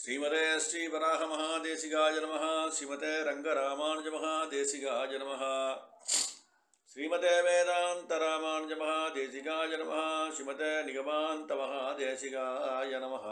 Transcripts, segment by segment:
ஸ்ரீமதே ஸ்ரீவராக மகாதேசிகாய நமः ஸ்ரீமதே ரங்கராமானுஜ மகாதேசிகாய நமः ஸ்ரீமதே வேதாந்த ராமானுஜ மகாதேசிகாய நமः ஸ்ரீமதே நிகமாந்த மகாதேசிகாய நமः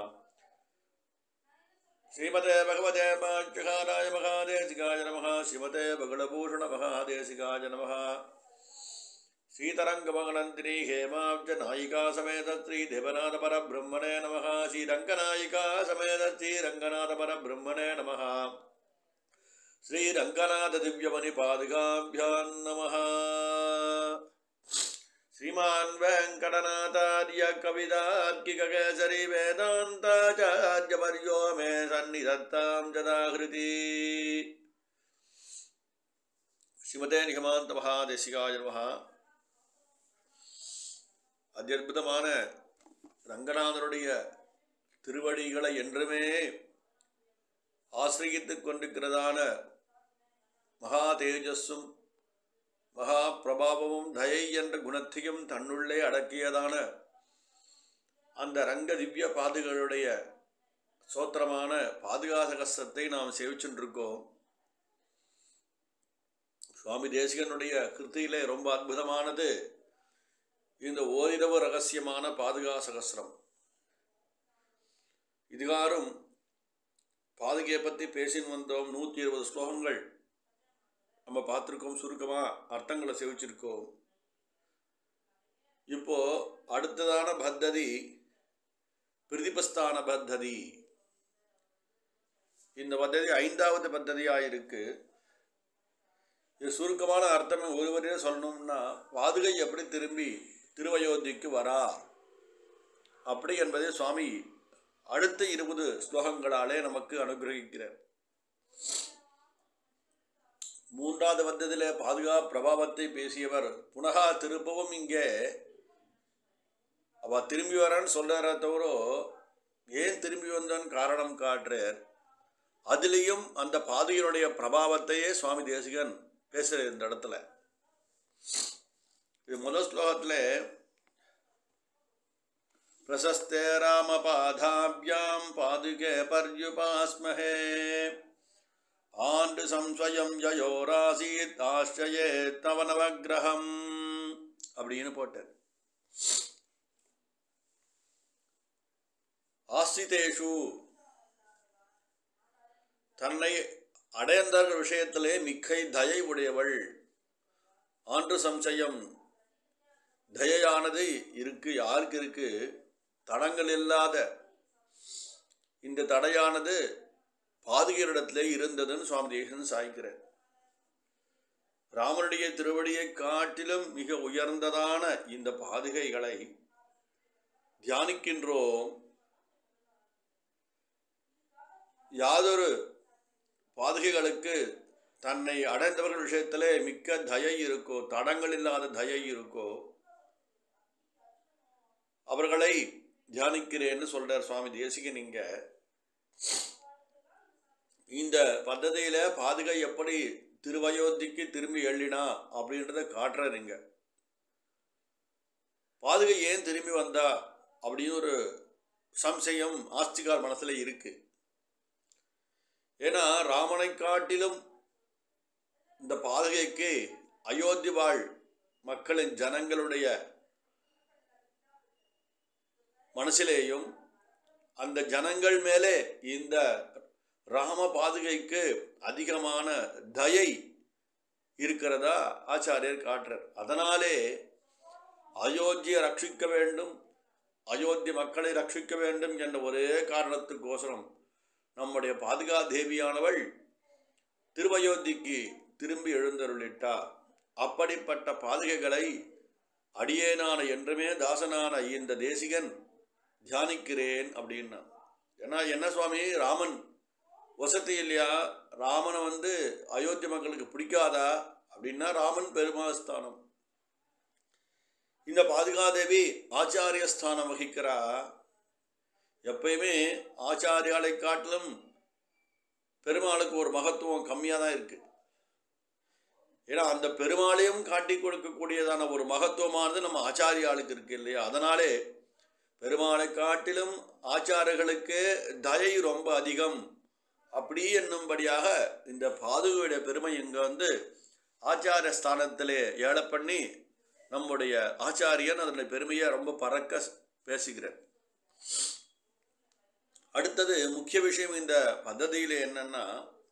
ஸ்ரீமதே பகவதே பாஞ்சகாராய மகாதேசிகாய நமः ஸ்ரீமதே பகுளபூஷண மகாதேசிகாய நமः श्रीतरङ्गमगनन्दिनी हेमाब्ज नायिका समेत श्रीदेवनाथ परब्रह्मणे नमः श्रीरङ्गनायिका समेत श्रीरङ्गनाथ परब्रह्मणे नमः श्रीरङ्गनाथ दिव्यमणिपादुकाभ्यां नमः श्रीमान् वेङ्कटनाथार्य कविदार्किककेसरी वेदान्ताचार्यवर्यो मे सन्निधत्तां जदाहृति श्रीमते निगमान्तमहादेशिकाय नमः அத்தியுதமான ரங்கநாதனுடைய திருவடிகளை என்றுமே ஆசிரியத்துக் கொண்டிருக்கிறதான மகா தேஜஸும் மகா பிரபாவமும் தயை என்ற குணத்தையும் தன்னுள்ளே அடக்கியதான அந்த ரங்க திவ்ய பாதுகளுடைய சோத்திரமான பாதுகாசகஸ்தத்தை நாம் சேவிச்சுருக்கோம் சுவாமி தேசிகனுடைய கிருத்தியிலே ரொம்ப அற்புதமானது இந்த ஓரிரவு ரகசியமான பாதுகா சகசிரம் இதுகாரும் பாதுகையை பற்றி பேசின்னு வந்தோம் நூற்றி இருபது ஸ்லோகங்கள் நம்ம பார்த்துருக்கோம் சுருக்கமாக அர்த்தங்களை செவிச்சிருக்கோம் இப்போ அடுத்ததான பத்ததி பிரதிபஸ்தான பத்ததி இந்த பத்ததி ஐந்தாவது பத்ததியாக இருக்கு இது சுருக்கமான அர்த்தமே ஒருவரே சொல்லணும்னா பாதுகை எப்படி திரும்பி திருவயோத்திக்கு வரா அப்படி என்பதை சுவாமி அடுத்த இருபது ஸ்லோகங்களாலே நமக்கு அனுகிரகிக்கிறார் மூன்றாவது வந்ததில் பாதுகா பிரபாவத்தை பேசியவர் புனகா திருப்பவும் இங்கே அவ திரும்பி வரான்னு சொல்றார தவிர ஏன் திரும்பி வந்தான் காரணம் காட்டுறார் அதுலேயும் அந்த பாதுகையினுடைய பிரபாவத்தையே சுவாமி தேசிகன் பேசுகிற இந்த இடத்துல இது முதல் ஸ்லோகத்தில் பிரசஸ்தே ராமபாதாபியாம் பாதுகே பர்யுபாஸ்மஹே ஆண்டு சம்சயம் யயோராசீத் ஆశ్చயே தவ நவகிரகம் அப்படின்னு போட்டார் ஆசிதேஷு தன்னை அடையந்தர்கள் விஷயத்திலே மிக்கை தயை உடையவள் ஆண்டு சம்சயம் தயையானது இருக்கு யாருக்கு இருக்கு தடங்கள் இல்லாத இந்த தடையானது பாதுகையரிடத்திலே இருந்ததுன்னு சுவாமி தேசன் சாய்க்கிறார் ராமனுடைய திருவடியை காட்டிலும் மிக உயர்ந்ததான இந்த பாதுகைகளை தியானிக்கின்றோம் யாதொரு பாதுகைகளுக்கு தன்னை அடைந்தவர்கள் விஷயத்திலே மிக்க தயை இருக்கோ தடங்கள் இல்லாத தயை இருக்கோ அவர்களை தியானிக்கிறேன்னு சொல்றார் சுவாமி தேசிகன் இங்க இந்த பద్ధதியில பாதுகை எப்படி திருவயோத்திக்கு திரும்பி எள்ளினா அப்படின்றத காட்டுறார் இங்க பாதுகை ஏன் திரும்பி வந்தா அப்படின்னு ஒரு சம்சயம் ஆஸ்திகார் மனசுல இருக்கு ஏன்னா ராமனை காட்டிலும் இந்த பாதுகைக்கு அயோத்தி வாழ் மக்களின் ஜனங்களுடைய மனசிலேயும் அந்த ஜனங்கள் மேலே இந்த ராம பாதுகைக்கு அதிகமான தயை இருக்கிறதா ஆச்சாரியர் காட்டுறார் அதனாலே அயோத்தியை ரட்சிக்க வேண்டும் அயோத்தி மக்களை ரட்சிக்க வேண்டும் என்ற ஒரே காரணத்துக்கோசரம் நம்முடைய பாதுகா தேவியானவள் திருவயோத்திக்கு திரும்பி எழுந்தருளிட்டா அப்படிப்பட்ட பாதுகைகளை அடியேனான என்றுமே தாசனான இந்த தேசிகன் தியானிக்கிறேன் அப்படின்னா ஏன்னா என்ன சுவாமி ராமன் வசதி இல்லையா ராமனை வந்து அயோத்தி மக்களுக்கு பிடிக்காதா அப்படின்னா ராமன் பெருமாஸ்தானம் இந்த பாதுகாதேவி ஆச்சாரிய ஸ்தானம் வகிக்கிறா எப்பயுமே ஆச்சாரியாலை காட்டிலும் பெருமாளுக்கு ஒரு மகத்துவம் கம்மியாக தான் இருக்கு ஏன்னா அந்த பெருமாளையும் காட்டி கொடுக்கக்கூடியதான ஒரு மகத்துவமானது நம்ம ஆச்சாரியாளுக்கு இருக்கு இல்லையா அதனாலே பெருமாளை காட்டிலும் ஆச்சாரர்களுக்கு தயை ரொம்ப அதிகம் அப்படி என்னும்படியாக இந்த பாதுகையுடைய பெருமை இங்கே வந்து ஆச்சார ஸ்தானத்திலே ஏழ பண்ணி நம்முடைய ஆச்சாரியன் அதனுடைய பெருமையை ரொம்ப பறக்க பேசுகிறார் அடுத்தது முக்கிய விஷயம் இந்த பദ്ധதியில் என்னன்னா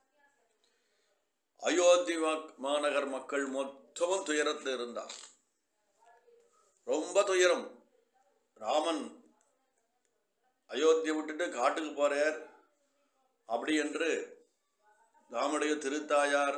அயோத்தி மாநகர் மக்கள் மொத்தமும் துயரத்தில் இருந்தார் ரொம்ப துயரம் ராமன் அயோத்தியை விட்டுட்டு காட்டுக்கு போறார் அப்படி என்று ராமுடைய திருத்தாயார்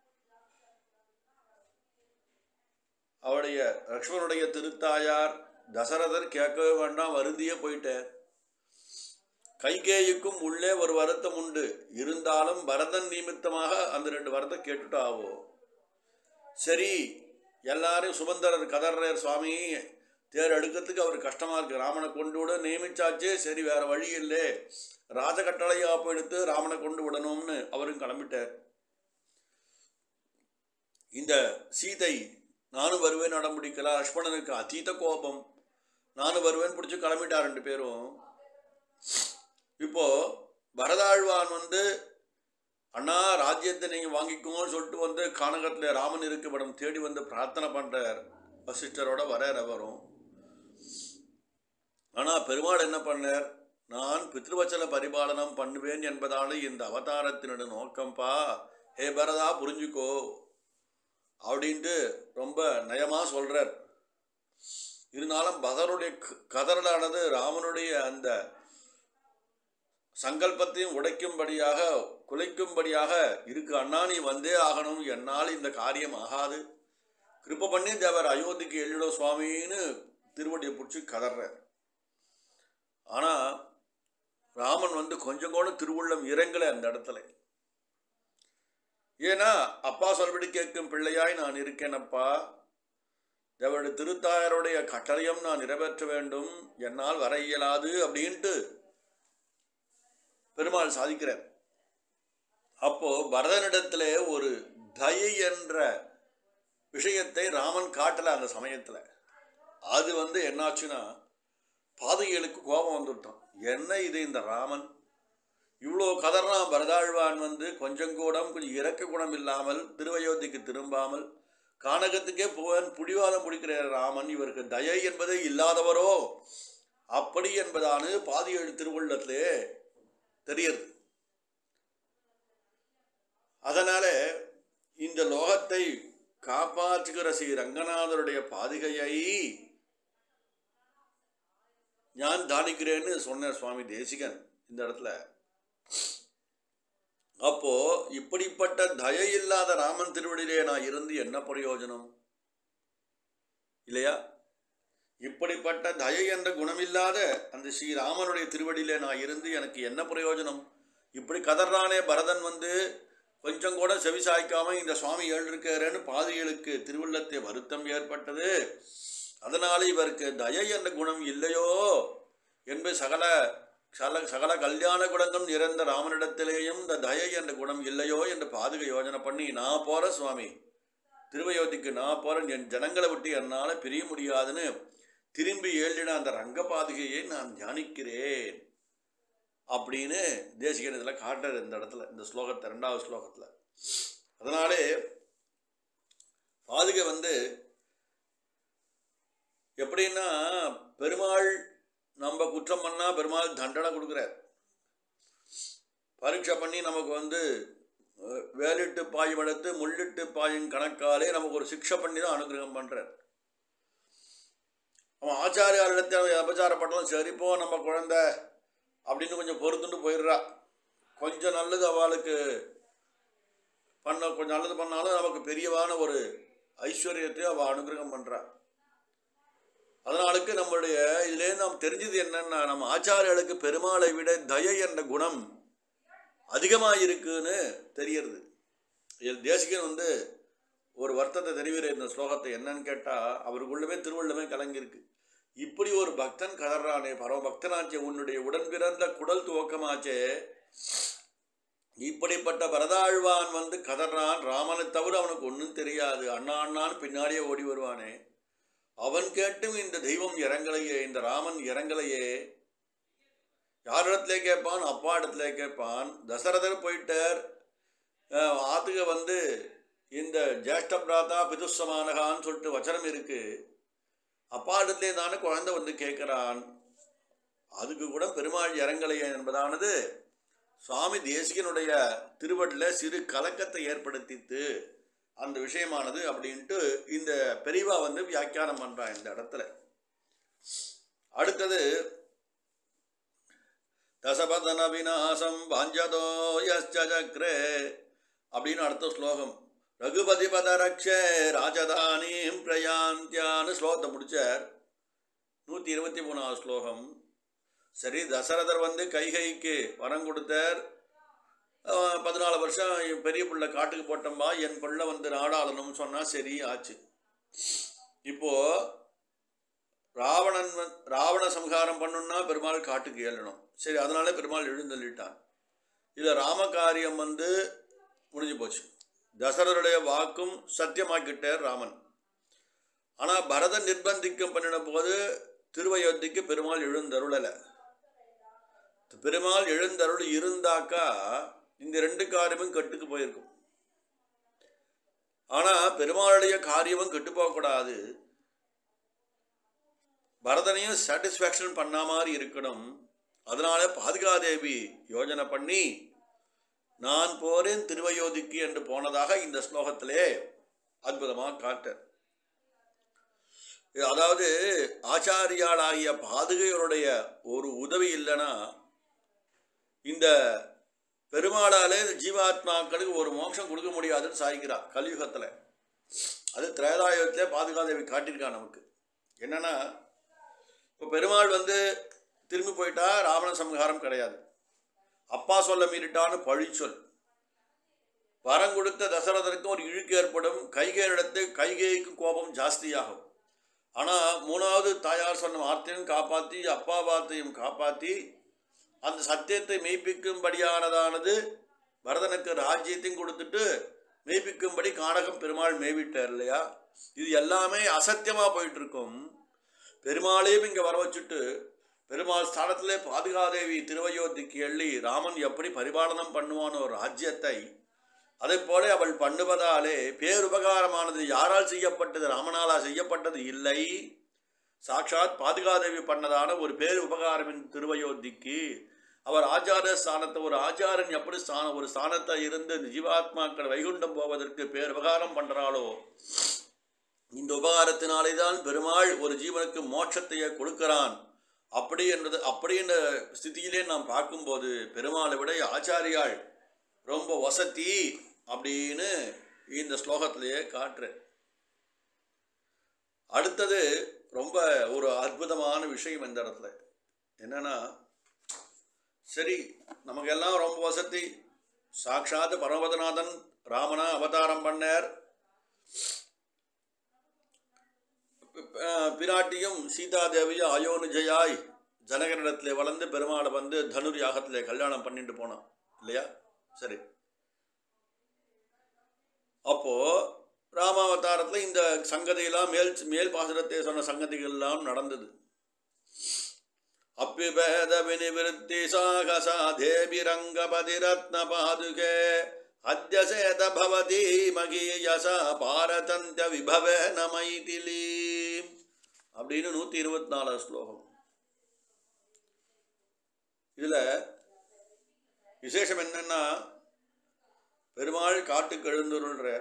அவருடைய லக்ஷ்மணுடைய திருத்தாயார் தசரதர் கேட்கவே வேண்டாம் வருந்தியே போயிட்டார் கைகேயுக்கும் உள்ளே ஒரு வருத்தம் உண்டு இருந்தாலும் பரதன் நிமித்தமாக அந்த ரெண்டு வரத்தை கேட்டுட்டு ஆவோ சரி எல்லாரையும் சுமந்தரர் கதர்றார் சுவாமி தேர் எடுக்கிறதுக்கு அவர் கஷ்டமாக இருக்கு ராமனை கொண்டு விட நியமிச்சாச்சே சரி வேற வழி இல்லை ராஜகட்டளையா எடுத்து ராமனை கொண்டு விடணும்னு அவரும் கிளம்பிட்டார் இந்த சீதை நானும் வருவேன் நடம் பிடிக்கலாம் லக்ஷ்மணனுக்கு அதீத கோபம் நானும் வருவேன் பிடிச்சி கிளம்பிட்டா ரெண்டு பேரும் இப்போ பரதாழ்வான் வந்து அண்ணா ராஜ்யத்தை நீங்கள் வாங்கிக்கோன்னு சொல்லிட்டு வந்து கானகத்தில் ராமன் இருக்கு படம் தேடி வந்து பிரார்த்தனை பண்ணுறார் வசிஷ்டரோட வரார் அவரும் ஆனால் பெருமாள் என்ன பண்ணார் நான் பித்ருவச்சல பரிபாலனம் பண்ணுவேன் என்பதான இந்த அவதாரத்தினோட நோக்கம்பா ஹே பரதா புரிஞ்சுக்கோ அப்படின்ட்டு ரொம்ப நயமாக சொல்கிறார் இருந்தாலும் பகருடைய கதறலானது ராமனுடைய அந்த சங்கல்பத்தையும் உடைக்கும்படியாக குலைக்கும்படியாக இருக்கு அண்ணா நீ வந்தே ஆகணும் என்னால் இந்த காரியம் ஆகாது கிருப்ப பண்ணி தேவர் அயோத்திக்கு எழுதிடும் சுவாமின்னு திருவடியை பிடிச்சி கதறார் ஆனால் ராமன் வந்து கொஞ்சம் கூட திருவுள்ளம் இறங்கலை அந்த இடத்துல ஏன்னா அப்பா சொல்படி கேட்கும் பிள்ளையாய் நான் இருக்கேன் அப்பா தேவருடைய திருத்தாயருடைய கட்டளையும் நான் நிறைவேற்ற வேண்டும் என்னால் வர இயலாது அப்படின்ட்டு பெருமாள் சாதிக்கிறார் அப்போ பரதனிடத்துல ஒரு தயை என்ற விஷயத்தை ராமன் காட்டல அந்த சமயத்துல அது வந்து என்னாச்சுன்னா பாதகைகளுக்கு கோபம் வந்துவிட்டான் என்ன இது இந்த ராமன் இவ்வளோ கதறான் பரதாழ்வான் வந்து கொஞ்சம் கூட கொஞ்சம் இறக்க குணம் இல்லாமல் திருவயோத்திக்கு திரும்பாமல் கானகத்துக்கே போவன் புடிவாதம் பிடிக்கிற ராமன் இவருக்கு தயை என்பதே இல்லாதவரோ அப்படி என்பதானு பாதியேழு திருவுள்ளத்திலே தெரியுது அதனால இந்த லோகத்தை காப்பாற்றுகிற ஸ்ரீ ரங்கநாதருடைய பாதுகையை ஞான் தானிக்கிறேன்னு சொன்ன சுவாமி தேசிகன் இந்த இடத்துல அப்போ இப்படிப்பட்ட தயை இல்லாத ராமன் திருவடியிலே நான் இருந்து என்ன பிரயோஜனம் இல்லையா இப்படிப்பட்ட தயை என்ற குணமில்லாத அந்த ஸ்ரீராமனுடைய திருவடியிலே நான் இருந்து எனக்கு என்ன பிரயோஜனம் இப்படி கதறானே பரதன் வந்து கொஞ்சம் கூட செவிசாய்க்காம இந்த சுவாமி எழுந்திருக்காருன்னு பாதிகளுக்கு திருவுள்ளத்தை வருத்தம் ஏற்பட்டது அதனால இவருக்கு தயை என்ற குணம் இல்லையோ என்பது சகல சகல சகல கல்யாண குணங்கள் நிறைந்த ராமனிடத்திலேயும் இந்த தயை என்ற குணம் இல்லையோ என்று பாதுகை யோஜனை பண்ணி நான் போகிறேன் சுவாமி திருவயோதிக்கு நான் போகிறேன் என் ஜனங்களை விட்டு என்னால் பிரிய முடியாதுன்னு திரும்பி ஏழின அந்த ரங்க பாதுகையை நான் தியானிக்கிறேன் அப்படின்னு தேசிகன் இதில் காட்டுறது இந்த இடத்துல இந்த ஸ்லோகத்தை ரெண்டாவது ஸ்லோகத்தில் அதனாலே பாதுகை வந்து எப்படின்னா பெருமாள் நம்ம குற்றம் பண்ணால் பெருமாள் தண்டனை கொடுக்குறார் பரீட்சை பண்ணி நமக்கு வந்து அஹ், வேலிட்டு பாயும் எடுத்து முள்ளிட்டு பாயும் கணக்காலே நமக்கு ஒரு சிக்ஷை பண்ணி தான் அனுகிரகம் பண்ணுறார் அவன் ஆச்சாரியாரிடத்தை அவன் அபச்சாரப்பட்டாலும் சரிப்போ நம்ம குழந்தை அப்படின்னு கொஞ்சம் பொறுத்துட்டு போயிடுறா கொஞ்சம் நல்லது அவளுக்கு பண்ண கொஞ்சம் நல்லது பண்ணாலும் நமக்கு பெரியவான ஒரு ஐஸ்வர்யத்தை அவள் அனுகிரகம் பண்ணுறா அதனாலுக்கு நம்மளுடைய இதுலேருந்து நாம் தெரிஞ்சது என்னன்னா நம்ம ஆச்சாரியர்களுக்கு பெருமாளை விட தயை என்ற குணம் அதிகமாக இருக்குன்னு தெரியறது இதில் தேசிகன் வந்து ஒரு வருத்தத்தை தெரிவிற இந்த ஸ்லோகத்தை என்னன்னு கேட்டால் அவருக்குள்ளமே திருவள்ளுமே கலங்கியிருக்கு இப்படி ஒரு பக்தன் கதறானே பரம பக்தனாச்சே உன்னுடைய உடன் பிறந்த குடல் துவக்கமாச்சே இப்படிப்பட்ட பரதாழ்வான் வந்து கதறான் ராமனை தவிர அவனுக்கு ஒன்றும் தெரியாது அண்ணா அண்ணான்னு பின்னாடியே ஓடி வருவானே அவன் கேட்டும் இந்த தெய்வம் இறங்கலையே இந்த ராமன் இறங்கலையே யாரிடத்துல கேட்பான் அப்பா இடத்துல கேட்பான் தசரதர் போயிட்டார் அஹ், ஆத்துக்கு வந்து இந்த ஜேஷ்ட பிராதா பிதுசமானகான்னு சொல்லிட்டு வச்சனம் இருக்கு அப்பா இடத்துல தானே குழந்தை வந்து கேட்குறான் அதுக்கு கூட பெருமாள் இறங்கலையே என்பதானது சுவாமி தேசிகனுடைய திருவடியில் சிறு கலக்கத்தை ஏற்படுத்தித்து அந்த விஷயமானது அப்படின்ட்டு இந்த பெரியவா வந்து வியாக்கியானம் பண்றான் இந்த இடத்துல அடுத்தது தசபதன விநாசம் வாஞ்சதோ யஸ்ச சக்ரே அப்படின்னு அடுத்த ஸ்லோகம் ரகுபதி பதரக்ஷே ராஜதானீம் பிரயாந்தியான்னு ஸ்லோகத்தை முடிச்சார் நூற்றி இருபத்தி மூணாவது ஸ்லோகம் சரி தசரதர் வந்து கைகைக்கு வரம் கொடுத்தார் அஹ், பதினாலு வருஷம் என் பெரிய பிள்ளை காட்டுக்கு போட்டோம்பா என் பிள்ளை வந்து நாடாளணும்னு சொன்னால் சரி ஆச்சு இப்போ ராவணன் வந்து- ராவண சம்ஹாரம் பண்ணணும்னா பெருமாள் காட்டுக்கு ஏழணும் சரி அதனால பெருமாள் எழுந்தள்ளிட்டான் இதில் ராமகாரியம் வந்து முடிஞ்சு போச்சு தசரருடைய வாக்கும் சத்தியமாக்கிட்டார் ராமன் ஆனால் பரதன் நிர்பந்திக்கம் பண்ணின போது திருவயோத்திக்கு பெருமாள் எழுந்தருளலை பெருமாள் எழுந்தருள் இருந்தாக்கா இந்த ரெண்டு காரியமும் கெட்டுக்கு போயிருக்கும் ஆனால் பெருமாளுடைய காரியமும் கெட்டு போகக்கூடாது பரதனையும் சாட்டிஸ்ஃபேக்ஷன் பண்ண மாதிரி இருக்கணும் அதனால பாதுகாதேவி யோஜனை பண்ணி நான் போறேன் திருவயோதிக்கு என்று போனதாக இந்த ஸ்லோகத்திலே அற்புதமாக காட்ட அதாவது ஆச்சாரியாளாகிய பாதுகையருடைய ஒரு உதவி இல்லைன்னா இந்த பெருமாளாலே ஜீவாத்மாக்களுக்கு ஒரு மோட்சம் கொடுக்க முடியாதுன்னு சாய்க்கிறார் கலியுகத்தில் அது திரேதாயுகத்திலே பாதுகாதேவி காட்டியிருக்கா நமக்கு என்னன்னா இப்போ பெருமாள் வந்து திரும்பி போயிட்டா ராவண சம்ஹாரம் கிடையாது அப்பா சொல்ல மீறிட்டான்னு பழிச்சொல் வரம் கொடுத்த தசரதனுக்கு ஒரு இழுக்கு ஏற்படும் கைகேயிடத்து கைகேய்க்கு கோபம் ஜாஸ்தியாகும் ஆனால் மூணாவது தாயார் சொன்ன வார்த்தையும் காப்பாற்றி அப்பா வார்த்தையும் காப்பாற்றி அந்த சத்தியத்தை மெய்ப்பிக்கும்படியானதானது பரதனுக்கு ராஜ்யத்தையும் கொடுத்துட்டு மெய்ப்பிக்கும்படி காடகம் பெருமாள் மேய்விட்டார் இல்லையா இது எல்லாமே அசத்தியமாக போயிட்டு இருக்கும் பெருமாளையும் இங்கே வர வச்சுட்டு பெருமாள் ஸ்தானத்திலே பாதுகாதேவி திருவயோத்திக்கு எள்ளி ராமன் எப்படி பரிபாலனம் பண்ணுவானோ ராஜ்யத்தை அதைப் போல அவள் பண்ணுவதாலே பேருபகாரமானது யாரால் செய்யப்பட்டது ராமனாலா செய்யப்பட்டது இல்லை சாட்சாத் பாதுகாதேவி பண்ணதான ஒரு பேரு உபகாரமின் திருவயோத்திக்கு அவர் ஆச்சார ஸ்தானத்தை ஒரு ஆச்சாரன் எப்படி ஸ்தானம் ஒரு ஸ்தானத்தை இருந்து இந்த ஜீவாத்மாக்கள் வைகுண்டம் போவதற்கு பேருபகாரம் பண்றாளோ இந்த உபகாரத்தினாலே தான் பெருமாள் ஒரு ஜீவனுக்கு மோட்சத்தையே கொடுக்கிறான் அப்படி என்றது அப்படி என்ற ஸ்திதியிலே நாம் பார்க்கும்போது பெருமாளை விட ஆச்சாரியாள் ரொம்ப வசதி அப்படின்னு இந்த ஸ்லோகத்திலேயே காட்டுற அடுத்தது ரொம்ப ஒரு அற்புதமான விஷயம் இந்த இடத்துல என்னன்னா சரி நமக்கெல்லாம் ரொம்ப வசதி சாட்சாத் பரமபதநாதன் ராமனா அவதாரம் பண்ணார் அஹ் பிராட்டியும் சீதாதேவியும் அயோனிஜயாய் ஜனகனிடத்தில் வளர்ந்து பெருமாளை வந்து தனுர் யாகத்தில் கல்யாணம் பண்ணிட்டு போனான் இல்லையா சரி அப்போ ராமாவதாரத்தில் இந்த சங்கதியெல்லாம் மேல் மேல் பாசுரத்தை சொன்ன சங்கதிகள்லாம் நடந்தது அப்பிபேத வினிவிருத்தி சாகசா தேவி ரங்கபதி ரத்ன பாதுகே அத்தியசேத பவதி மகீயசா பாரதந்திய விபவ நமைதிலி அப்படின்னு நூற்றி இருபத்தி நாலாவது ஸ்லோகம் இதில் விசேஷம் என்னன்னா பெருமாள் காட்டுக்கு எழுந்துருள்ற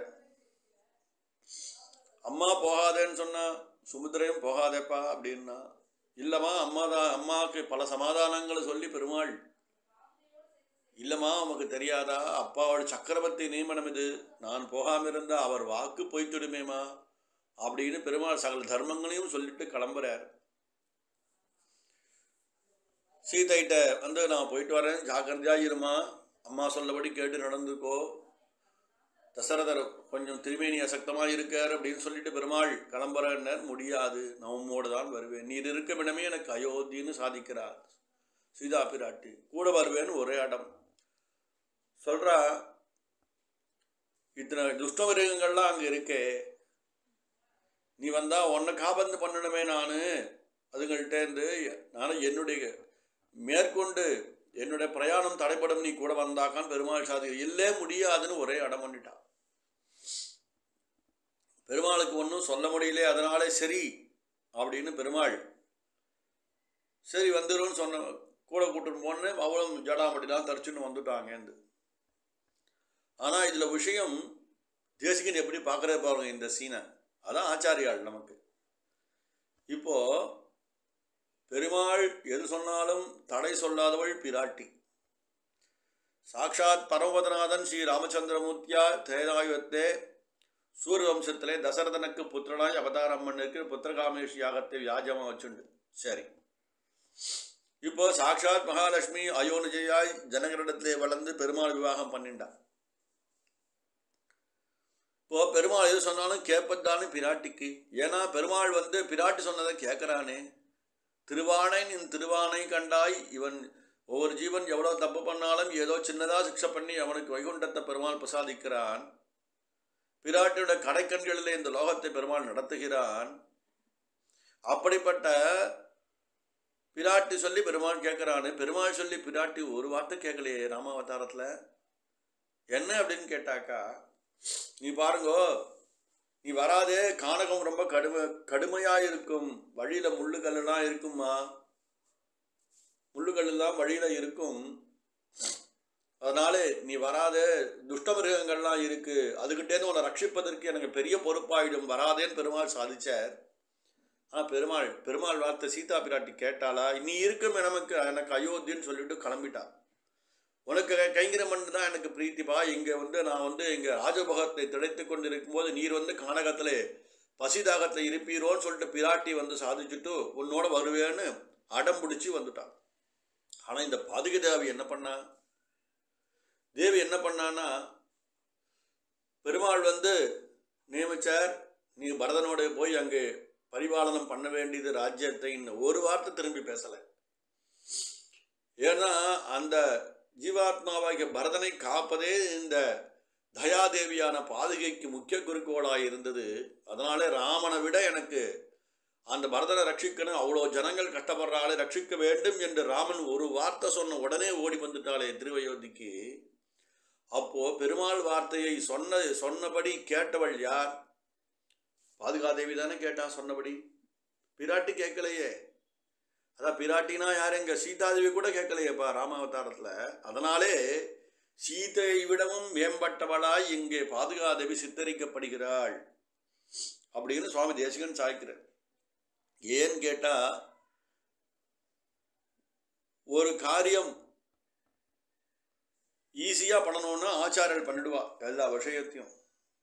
அம்மா போகாதேன்னு சொன்னா சுமுத்திரையும் போகாதேப்பா அப்படின்னா இல்லைம்மா அம்மா தான் அம்மாவுக்கு பல சமாதானங்களை சொல்லி பெருமாள் இல்லைம்மா உமக்கு தெரியாதா அப்பாவோட சக்கரவர்த்தி நியமனம் இது நான் போகாமல் இருந்தால் அவர் வாக்கு பொய்த்துடுமேம்மா அப்படின்னு பெருமாள் சகல தர்மங்களையும் சொல்லிட்டு கிளம்புறார் சீதைகிட்ட வந்து நான் போயிட்டு வரேன் ஜாக்கிரதையா இருமா அம்மா சொல்லபடி கேட்டு நடந்துக்கோ தசரதர் கொஞ்சம் திருமேனி அசக்தமாக இருக்கார் அப்படின்னு சொல்லிட்டு பெருமாள் கிளம்புறன்னர் முடியாது நான் உம்மோடு தான் வருவேன் நீர் இருக்க விடமே எனக்கு அயோத்தின்னு சாதிக்கிறார் சீதா பிராட்டி கூட வருவேன்னு ஒரே இடம் சொல்கிறா இத்தனை துஷ்ட மிருகங்கள்லாம் அங்கே இருக்கே நீ வந்தா உன்னை காபந்து பண்ணணுமே நான் அதுங்கள்ட்டேருந்து நான் என்னுடைய மேற்கொண்டு என்னுடைய பிரயாணம் தடைப்படும் நீ கூட வந்தாக்கான் பெருமாள் சாதி இல்லே முடியாதுன்னு ஒரே அடம் பண்ணிட்டான் பெருமாளுக்கு ஒன்றும் சொல்ல முடியல அதனாலே சரி அப்படின்னு பெருமாள் சரி வந்துடும் சொன்ன கூட கூட்டின்னு போன்னு அவளும் ஜடாமட்டிலாம் தரிச்சுன்னு வந்துட்டாங்கன்னு ஆனால் இதில் விஷயம் தேசிகன் எப்படி பார்க்குறது பாருங்க இந்த சீனை அதான் ஆச்சாரியாள் நமக்கு இப்போ பெருமாள் எது சொன்னாலும் தடை சொல்லாதவள் பிராட்டி சாக்ஷாத் பரமபதநாதன் ஸ்ரீ ராமச்சந்திரமூர்த்தியா திரேதாயுவத்தே சூரியவம்சத்திலே தசரதனுக்கு புத்திரனாய் அவதாரம் பண்ணிருக்கு புத்திரகாமேஷ் யாகத்தை வியாஜமாக வச்சுண்டு சரி இப்போ சாக்ஷாத் மகாலட்சுமி அயோனிஜயாய் ஜனகரிடத்திலே வளர்ந்து பெருமாள் விவாகம் பண்ணிண்டா இப்போ பெருமாள் எது சொன்னாலும் கேட்பதானு பிராட்டிக்கு ஏன்னா பெருமாள் வந்து பிராட்டி சொன்னதை கேட்குறானே திருவானை நின் திருவானை கண்டாய் இவன் ஒவ்வொரு ஜீவன் எவ்வளோ தப்பு பண்ணாலும் ஏதோ சின்னதாக சிக்ஷை பண்ணி அவனுக்கு வைகுண்டத்தை பெருமாள் பிரசாதிக்கிறான் பிராட்டியோட கடைக்கண்களிலே இந்த லோகத்தை பெருமாள் நடத்துகிறான் அப்படிப்பட்ட பிராட்டி சொல்லி பெருமாள் கேட்குறான்னு பெருமாள் சொல்லி பிராட்டி ஒரு வார்த்தை கேட்கலையே ராமாவதாரத்தில் என்ன அப்படின்னு கேட்டாக்கா நீ பாருங்கோ நீ வராதே கானகம் ரொம்ப கடுமை கடுமையாக இருக்கும் வழியில் முள்ளுக்கல்லாம் இருக்குமா முள்ளுக்கல்லாம் வழியில் இருக்கும் அதனாலே நீ வராதே துஷ்ட மிருகங்கள்லாம் இருக்கு அதுகிட்டேருந்து உன்னை ரட்சிப்பதற்கு எனக்கு பெரிய பொறுப்பாயிடும் வராதேன்னு பெருமாள் சாதிச்சார் ஆனால் பெருமாள் பெருமாள் வார்த்தை சீதா பிராட்டி கேட்டாளா நீ இருக்கும் நமக்கு எனக்கு அயோத்தின்னு சொல்லிட்டு கிளம்பிட்டா உனக்கு கைங்கிரம் பண்ணு தான் எனக்கு பிரீத்திப்பா இங்கே வந்து நான் வந்து இங்கே ராஜபோகத்தை திளைத்து கொண்டு இருக்கும்போது நீர் வந்து கானகத்தில் பசிதாகத்தில் இருப்பீரோன்னு சொல்லிட்டு பிராட்டி வந்து சாதிச்சுட்டு உன்னோட வருவேன்னு அடம் பிடிச்சி வந்துட்டான் ஆனால் இந்த பாதுக தேவி என்ன பண்ணா தேவி என்ன பண்ணான்னா பெருமாள் வந்து நியமிச்சார் நீ பரதனோட போய் அங்கே பரிபாலனம் பண்ண வேண்டியது ராஜ்யத்தை ஒரு வார்த்தை திரும்பி பேசலை ஏன்னா அந்த ஜீவாத்மாவாகிய பரதனை காப்பதே இந்த தயாதேவியான பாதுகைக்கு முக்கிய குறிக்கோளாக இருந்தது அதனாலே ராமனை விட எனக்கு அந்த பரதனை ரட்சிக்கணும் அவ்வளோ ஜனங்கள் கஷ்டப்படுறாளே ரட்சிக்க வேண்டும் என்று ராமன் ஒரு வார்த்தை சொன்ன உடனே ஓடி வந்துட்டாளே திருவயோத்திக்கு அப்போ பெருமாள் வார்த்தையை சொன்ன சொன்னபடி கேட்டவள் யார் பாதுகாதேவி தானே கேட்டா சொன்னபடி பிராட்டி கேட்கலையே அதான் பிராட்டினா யார் எங்க சீதாதேவி கூட கேட்கலையேப்பா ராமாவதாரத்தில் அதனாலே சீதையை விடவும் மேம்பட்டவளாய் இங்கே பாதுகாதேவி சித்தரிக்கப்படுகிறாள் அப்படின்னு சுவாமி தேசிகன் சாய்க்கிறார் ஏன்னு கேட்டா ஒரு காரியம் ஈஸியாக பண்ணணும்னா ஆச்சாரியர்கள் பண்ணிடுவா எல்லா விஷயத்தையும்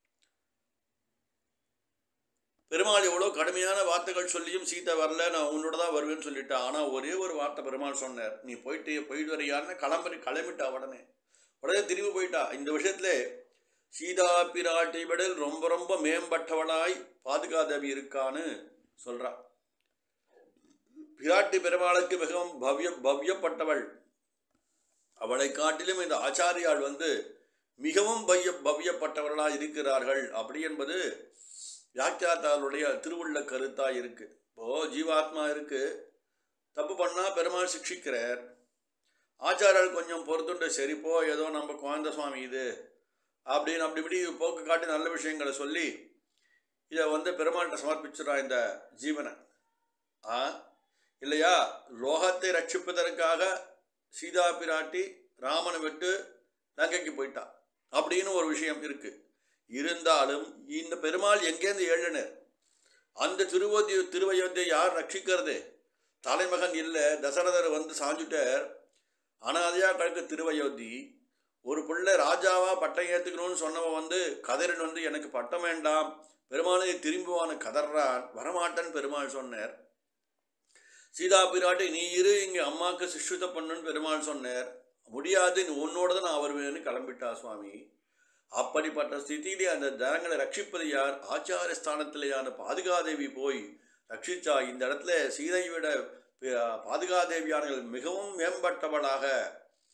பெருமாள் எவ்வளோ கடுமையான வார்த்தைகள் சொல்லியும் சீதை வரல நான் உன்னோட தான் வருவேன்னு சொல்லிட்டா ஆனால் ஒரே ஒரு வார்த்தை பெருமாள் சொன்னார் நீ போயிட்டு போயிட்டு வரையான்னு கிளம்பி கிளம்பிட்டா உடனே உடனே திரும்பி போயிட்டா இந்த விஷயத்துல சீதா பிராட்டி விடல் ரொம்ப ரொம்ப மேம்பட்டவளாய் பாதுகாதேவி இருக்கான்னு சொல்றா பிராட்டி பெருமாளுக்கு மிகவும் பவ்ய பவ்யப்பட்டவள் அவளை காட்டிலும் இந்த ஆச்சாரியால் வந்து மிகவும் பவ்ய பவ்யப்பட்டவர்களாக இருக்கிறார்கள் அப்படி என்பது வியாக்கியாத்தாளுடைய திருவுள்ள கருத்தாக இருக்கு இப்போ ஜீவாத்மா இருக்கு தப்பு பண்ணால் பெருமாள் சிக்ஷிக்கிறார் ஆச்சாரியால் கொஞ்சம் பொறுத்துண்டு சரிப்போ ஏதோ நம்ம குழந்த சுவாமி இது அப்படின்னு அப்படி இப்படி போக்கு காட்டி நல்ல விஷயங்களை சொல்லி இதை வந்து பெருமாள்கிட்ட சமர்ப்பிச்சிடா இந்த ஜீவனை ஆ இல்லையா லோகத்தை ரட்சிப்பதற்காக சீதா பிராட்டி ராமனை விட்டு லங்கைக்கு போயிட்டா அப்படின்னு ஒரு விஷயம் இருக்கு இருந்தாலும் இந்த பெருமாள் எங்கேருந்து ஏழினர் அந்த திருவதி திருவயோத்தியை யார் ரட்சிக்கிறது தலைமகன் இல்லை தசரதர் வந்து சாஞ்சுட்டார் அனாதையா கழக்க திருவயோத்தி ஒரு பிள்ளை ராஜாவா பட்டம் ஏற்றுக்கணும்னு சொன்னவன் வந்து கதிரன் வந்து எனக்கு பட்டம் வேண்டாம் பெருமாளை திரும்புவான்னு கதறான் வரமாட்டேன்னு பெருமாள் சொன்னார் சீதா பிராட்டி நீ இரு இங்கே அம்மாவுக்கு சிஷ்யுத்தை பண்ணுன்னு பெருமாள் சொன்னார் முடியாது நீ உன்னோட தான் நான் வருவேன்னு கிளம்பிட்டா சுவாமி அப்படிப்பட்ட ஸ்திதியிலே அந்த ஜனங்களை ரட்சிப்பது யார் ஆச்சார ஸ்தானத்திலேயான பாதுகாதேவி போய் ரட்சிச்சா இந்த இடத்துல சீதையை விட பாதுகாதேவியானவர்கள் மிகவும் மேம்பட்டவளாக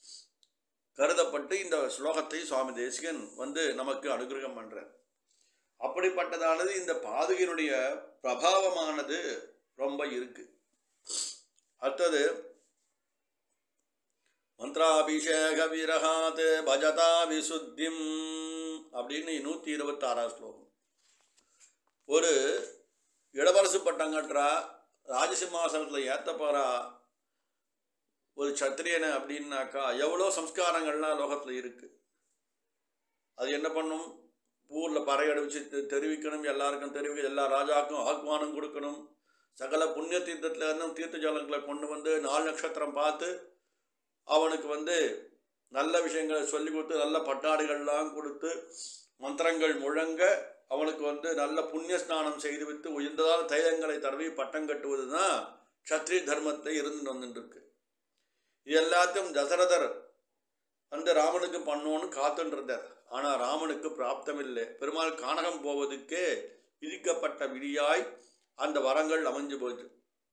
கருதப்பட்டு இந்த ஸ்லோகத்தை சுவாமி தேசிகன் வந்து நமக்கு அனுகிரகம் பண்றார் அப்படிப்பட்டதானது இந்த பாதுகையினுடைய பிரபாவமானது ரொம்ப இருக்கு அடுத்தது மந்திராபிஷேக விரகாத் பஜதா விசுத்திம் அப்படின்னு நூற்றி இருபத்தாறாம் ஸ்லோகம் ஒரு இளவரசு பட்டம் கட்டுறா ராஜசிம்மாசனத்தில் ஏற்ற போறா ஒரு சத்திரியனை அப்படின்னாக்கா எவ்வளோ சம்ஸ்காரங்கள்லாம் லோகத்தில் இருக்கு அது என்ன பண்ணும் ஊரில் பறையடிச்சு தெ- தெரிவிக்கணும் எல்லாருக்கும் தெரிவிக்க எல்லா ராஜாக்கும் ஆக்வானம் கொடுக்கணும் சகல புண்ணிய தீர்த்தத்தில் இருந்தும் தீர்த்த ஜலங்களை கொண்டு வந்து நாலு நட்சத்திரம் பார்த்து அவனுக்கு வந்து நல்ல விஷயங்களை சொல்லி கொடுத்து நல்ல பட்டாடுகள்லாம் கொடுத்து மந்திரங்கள் முழங்க அவனுக்கு வந்து நல்ல புண்ணிய ஸ்நானம் செய்து விட்டு உயர்ந்ததான தைலங்களை தடவி பட்டம் கட்டுவது தான் க்ஷத்ரிய தர்மத்தை இருந்து வந்துட்டு இருக்கு இது எல்லாத்தையும் தசரதர் வந்து ராமனுக்கு பண்ணோன்னு காத்துட்டு இருந்தார் ஆனால் ராமனுக்கு பிராப்தம் இல்லை பெருமாள் கானகம் போவதுக்கே விதிக்கப்பட்ட விதியாய் அந்த வரங்கள் அமைஞ்சு போச்சு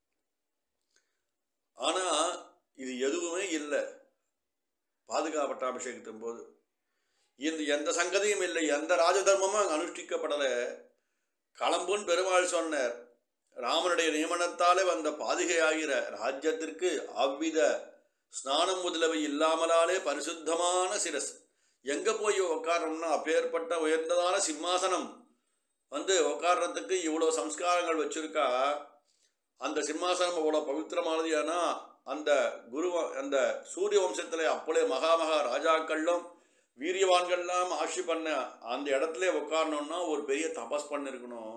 ஆனால் இது எதுவுமே இல்லை பாதுகாப்பட்டாபிஷேகத்தின் போது இந்த எந்த சங்கதியும் இல்லை எந்த ராஜதர்மமும் அங்கே அனுஷ்டிக்கப்படலை களம்புன்னு பெருமாள் சொன்னார் ராமனுடைய நியமனத்தாலே வந்த பாதுகையாகிற ராஜ்யத்திற்கு அவ்வித ஸ்நானம் முதலவை இல்லாமலாலே பரிசுத்தமான சிரஸ் எங்கே போய் உட்காரணும்னா அப்பேற்பட்ட உயர்ந்ததான சிம்மாசனம் வந்து உட்கார்றதுக்கு இவ்வளோ சம்ஸ்காரங்கள் வச்சிருக்கா அந்த சிம்மாசனம் அவ்வளோ பவித்திரமானது ஏன்னா அந்த குரு அந்த சூரிய வம்சத்தில் அப்பளே மகா மகா ராஜாக்களும் வீரியவான்கள்லாம் ஆட்சி பண்ண அந்த இடத்துல உட்காரணும்னா ஒரு பெரிய தபஸ் பண்ணிருக்கணும்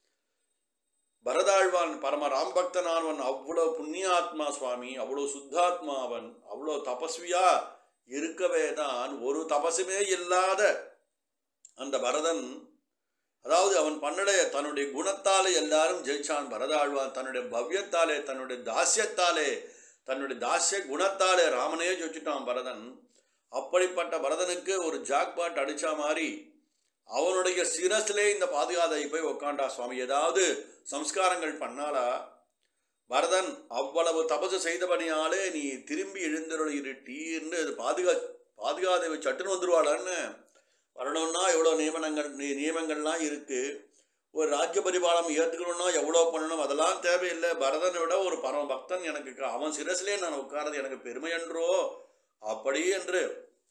பரதாழ்வான் பரம ராம்பக்தனானவன் அவ்வளோ புண்ணியாத்மா சுவாமி அவ்வளோ சுத்தாத்மா அவன் அவ்வளோ தபஸ்வியா இருக்கவே தான் ஒரு தபசுமே இல்லாத அந்த பரதன் அதாவது அவன் பண்ணடைய தன்னுடைய குணத்தாலே எல்லாரும் ஜெயிச்சான் பரதாழ்வான் தன்னுடைய பவ்யத்தாலே தன்னுடைய தாஸ்யத்தாலே தன்னுடைய தாஸ்ய குணத்தாலே ராமனே ஜெயிச்சுட்டான் பரதன் அப்படிப்பட்ட பரதனுக்கு ஒரு ஜாக்பாட் அடிச்ச மாதிரி அவனுடைய சிரஸ்லே இந்த பாதுகாதை போய் உக்காண்டா சுவாமி ஏதாவது சம்ஸ்காரங்கள் பண்ணாலா பரதன் அவ்வளவு தபசு செய்தபடியாலே நீ திரும்பி எழுந்தருள் இருட்டீர்னு அது பாதுகா பாதுகாதேவி சட்டுன்னு வந்துருவாளான்னு வரணும்னா எவ்வளோ நியமனங்கள் நி- நியமங்கள்லாம் இருக்குது ஒரு ராஜ்ய பரிபாலம் ஏற்றுக்கணும்னா எவ்வளோ பண்ணணும் அதெல்லாம் தேவையில்லை பரதனை விட ஒரு பரம பக்தன் எனக்கு க- அவன் சிரசிலே நான் உட்கார்றது எனக்கு பெருமை என்றோ அப்படி என்று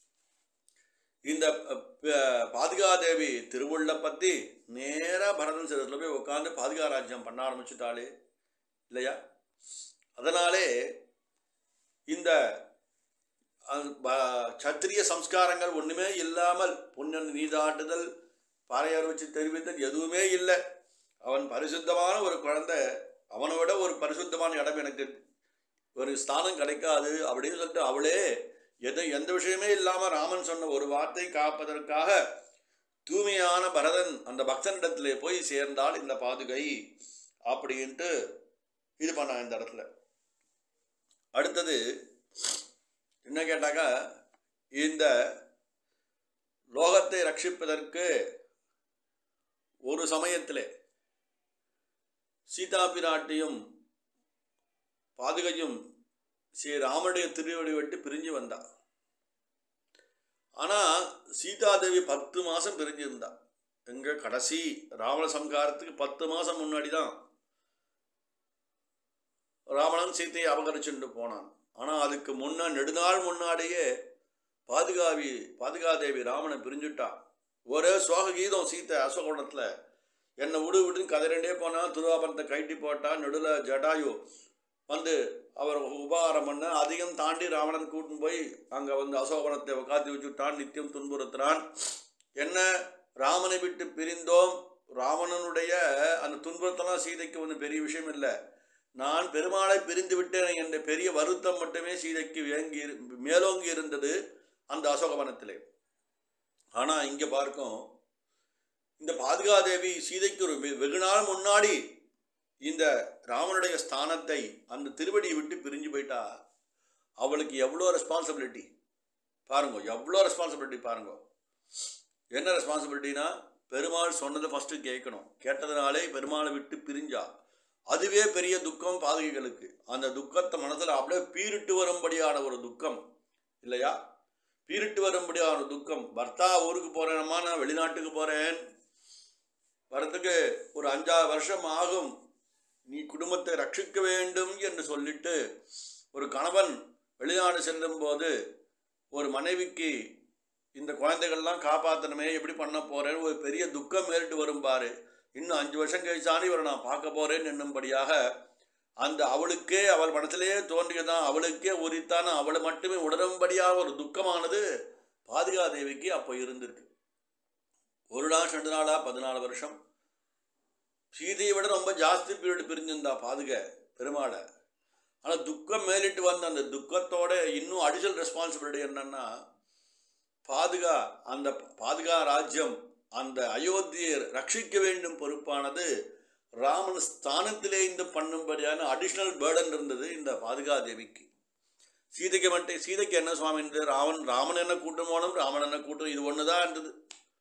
இந்த அஹ், ப- பாதுகாதேவி திருவுள்ள பற்றி நேராக பரதன் சிரத்தில் போய் உட்காந்து பாதுகா ராஜ்யம் பண்ண ஆரம்பிச்சுட்டாளே இல்லையா அதனாலே இந்த அஹ், ப- சத்திரிய சம்ஸ்காரங்கள் ஒன்றுமே இல்லாமல் புண்ணன் நீதாட்டுதல் பாறையார் வச்சு தெரிவித்தல் எதுவுமே இல்லை அவன் பரிசுத்தமான ஒரு குழந்தை அவனை விட ஒரு பரிசுத்தமான இடம் எனக்கு ஒரு ஸ்தானம் கிடைக்காது அப்படின்னு சொல்லிட்டு அவளே எது எந்த விஷயமே இல்லாமல் ராமன் சொன்ன ஒரு வார்த்தை காப்பதற்காக தூய்மையான பரதன் அந்த பக்தனிடத்திலே போய் சேர்ந்தால் இந்த பாதுகை அப்படின்ட்டு இது பண்ணாங்க இந்த இடத்துல அடுத்தது என்ன கேட்டாக்கா இந்த லோகத்தை ரட்சிப்பதற்கு ஒரு சமயத்திலே சீதா பிராட்டியும் பாதுகையும் ஸ்ரீ ராமனுடைய திருவடி விட்டு பிரிஞ்சு வந்தா ஆனால் சீதாதேவி பத்து மாதம் பிரிஞ்சிருந்தா எங்க கடைசி ராவண சம்ஹாரத்துக்கு பத்து மாதம் முன்னாடி தான் ராவணன் சீத்தையை அபகரிச்சுட்டு போனான் ஆனால் அதுக்கு முன்ன நெடுநாள் முன்னாடியே பாதுகாவி பாதுகாதேவி ராமனை பிரிஞ்சுட்டா ஒரே சோக கீதம் சீத்தை அசோகவனத்தில் என்னை விடு விடுன்னு கதறிண்டே போனால் திருவாபரத்தை கைட்டி போட்டா நடுவில் ஜடாயு வந்து அவர் உபகாரம் பண்ண அதையும் தாண்டி ராவணன் கூட்டின்னு போய் அங்கே வந்து அசோகவனத்தை உட்காந்து வச்சுட்டான் நித்தியம் துன்புறுத்துறான் என்ன ராமனை விட்டு பிரிந்தோம் ராவணனுடைய அந்த துன்புறுத்தலாம் சீதைக்கு ஒன்றும் பெரிய விஷயம் இல்லை நான் பெருமாளை பிரிந்து விட்டேன் என்ற பெரிய வருத்தம் மட்டுமே சீதைக்கு வேங்கி இரு- மேலோங்கி இருந்தது அந்த அசோகவனத்திலே ஆனால் இங்கே பார்க்கும் இந்த பாதுகாதேவி சீதைக்கு ஒரு வெ- வெகு நாள் முன்னாடி இந்த ராமனுடைய ஸ்தானத்தை அந்த திருவடியை விட்டு பிரிஞ்சு போயிட்டா அவளுக்கு எவ்வளோ ரெஸ்பான்சிபிலிட்டி பாருங்க எவ்வளோ ரெஸ்பான்சிபிலிட்டி பாருங்க என்ன ரெஸ்பான்சிபிலிட்டினா பெருமாள் சொன்னதை ஃபஸ்ட்டு கேட்கணும் கேட்டதுனாலே பெருமாளை விட்டு பிரிஞ்சா அதுவே பெரிய துக்கம் பாதகைகளுக்கு அந்த துக்கத்தை மனசில் அப்படியே பீரிட்டு வரும்படியான ஒரு துக்கம் இல்லையா பீரிட்டு வரும்படியான ஒரு துக்கம் பர்த்தா ஊருக்கு போகிறேனம்மா நான் வெளிநாட்டுக்கு போகிறேன் வரத்துக்கு ஒரு அஞ்சாறு வருஷம் ஆகும் நீ குடும்பத்தை ரட்சிக்க வேண்டும் என்று சொல்லிட்டு ஒரு கணவன் வெளிநாடு செல்லும் போது ஒரு மனைவிக்கு இந்த குழந்தைகள்லாம் காப்பாற்றணுமே எப்படி பண்ண போறேன்னு ஒரு பெரிய துக்கம் மேலிட்டு வரும் பாரு இன்னும் அஞ்சு வருஷம் கழிச்சானே இவரை நான் பார்க்க போறேன் என்னும்படியாக அந்த அவளுக்கே அவள் மனத்திலேயே தோன்றியதான் அவளுக்கே உரித்தான அவளை மட்டுமே உணரும்படியாக ஒரு துக்கமானது பாதுகாதேவிக்கு அப்போ இருந்திருக்கு ஒரு நாள் ரெண்டு நாளா பதினாலு வருஷம் சீதையை விட ரொம்ப ஜாஸ்தி பீரியட் பிரிஞ்சிருந்தா பாதுக பெருமாளை ஆனால் துக்கம் மேலிட்டு வந்த அந்த துக்கத்தோட இன்னும் அடிஷனல் ரெஸ்பான்சிபிலிட்டி என்னன்னா பாதுகா அந்த பாதுகா ராஜ்யம் அந்த அயோத்தியை ரட்சிக்க வேண்டும் பொறுப்பானது ராமன் ஸ்தானத்திலே இந்த பண்ணும்படியான அடிஷ்னல் பேர்டன் இருந்தது இந்த பாதுகா தேவிக்கு சீதைக்கு மட்டும் சீதைக்கு என்ன சுவாமி இருந்தது ராமன் ராமன் என்ன கூட்டம் போனோம் ராமன் என்ன கூட்டம் இது ஒன்று தான் இருந்தது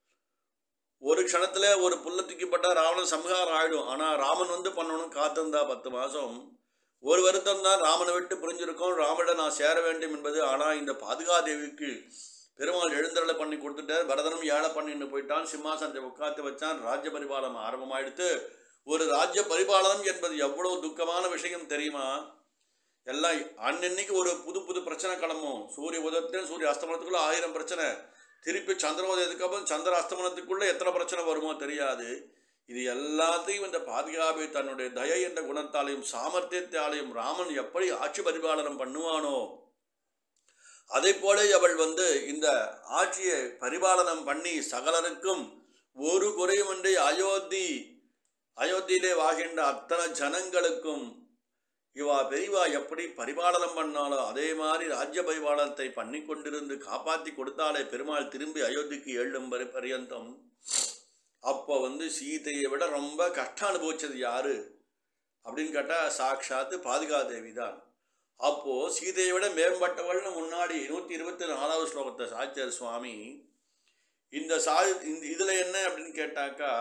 ஒரு க்ஷணத்துல ஒரு புல்ல தூக்கிப்பட்டா ராவணன் சம்ஹாரம் ஆயிடும் ஆனா ராமன் வந்து பண்ணணும் காத்திருந்தா பத்து மாசம் ஒரு வருத்தம் தான் ராமனை விட்டு புரிஞ்சிருக்கோம் ராமனிடம் நான் சேர வேண்டும் என்பது ஆனா இந்த பாதுகாதேவிக்கு பெருமாள் எழுந்தருளை பண்ணி கொடுத்துட்டார் பரதனும் ஏழை பண்ணின்னு போயிட்டான் சிம்மாசனத்தை உட்காந்து வச்சான் ராஜ்ய பரிபாலனம் ஆரம்பமாயிடுத்து ஒரு ராஜ்ய பரிபாலனம் என்பது எவ்வளவு துக்கமான விஷயம் தெரியுமா எல்லாம் அன்னன்னைக்கு ஒரு புது புது பிரச்சனை கிளம்பும் சூரிய உதயத்தையும் சூரிய அஸ்தமனத்துக்குள்ள ஆயிரம் பிரச்சனை திருப்பி சந்திரோதயத்துக்கு அப்புறம் சந்திர அஸ்தமனத்துக்குள்ள எத்தனை பிரச்சனை வருமோ தெரியாது இது எல்லாத்தையும் இந்த பாதுகாப்பை தன்னுடைய தயை என்ற குணத்தாலையும் சாமர்த்தியத்தாலையும் ராமன் எப்படி ஆட்சி பரிபாலனம் பண்ணுவானோ அதை போல அவள் வந்து இந்த ஆட்சியை பரிபாலனம் பண்ணி சகலருக்கும் ஒரு குறையுமின்றி அயோத்தி அயோத்தியிலே வாகின்ற அத்தனை ஜனங்களுக்கும் இவா பெரியவா எப்படி பரிபாலனம் பண்ணாலோ அதே மாதிரி ராஜ்ய பரிபாலனத்தை பண்ணி கொண்டிருந்து காப்பாற்றி கொடுத்தாலே பெருமாள் திரும்பி அயோத்திக்கு எழும் பரி பரியந்தம் அப்போ வந்து சீதையை விட ரொம்ப கஷ்டம் அனுபவிச்சது யாரு அப்படின்னு கேட்டால் சாட்சாத்து பாதுகாதேவி தான் அப்போ சீதையை விட மேம்பட்டவள்னு முன்னாடி நூற்றி இருபத்தி நாலாவது ஸ்லோகத்தை சாச்சார் சுவாமி இந்த சா இந்த இதில் என்ன அப்படின்னு கேட்டாக்கா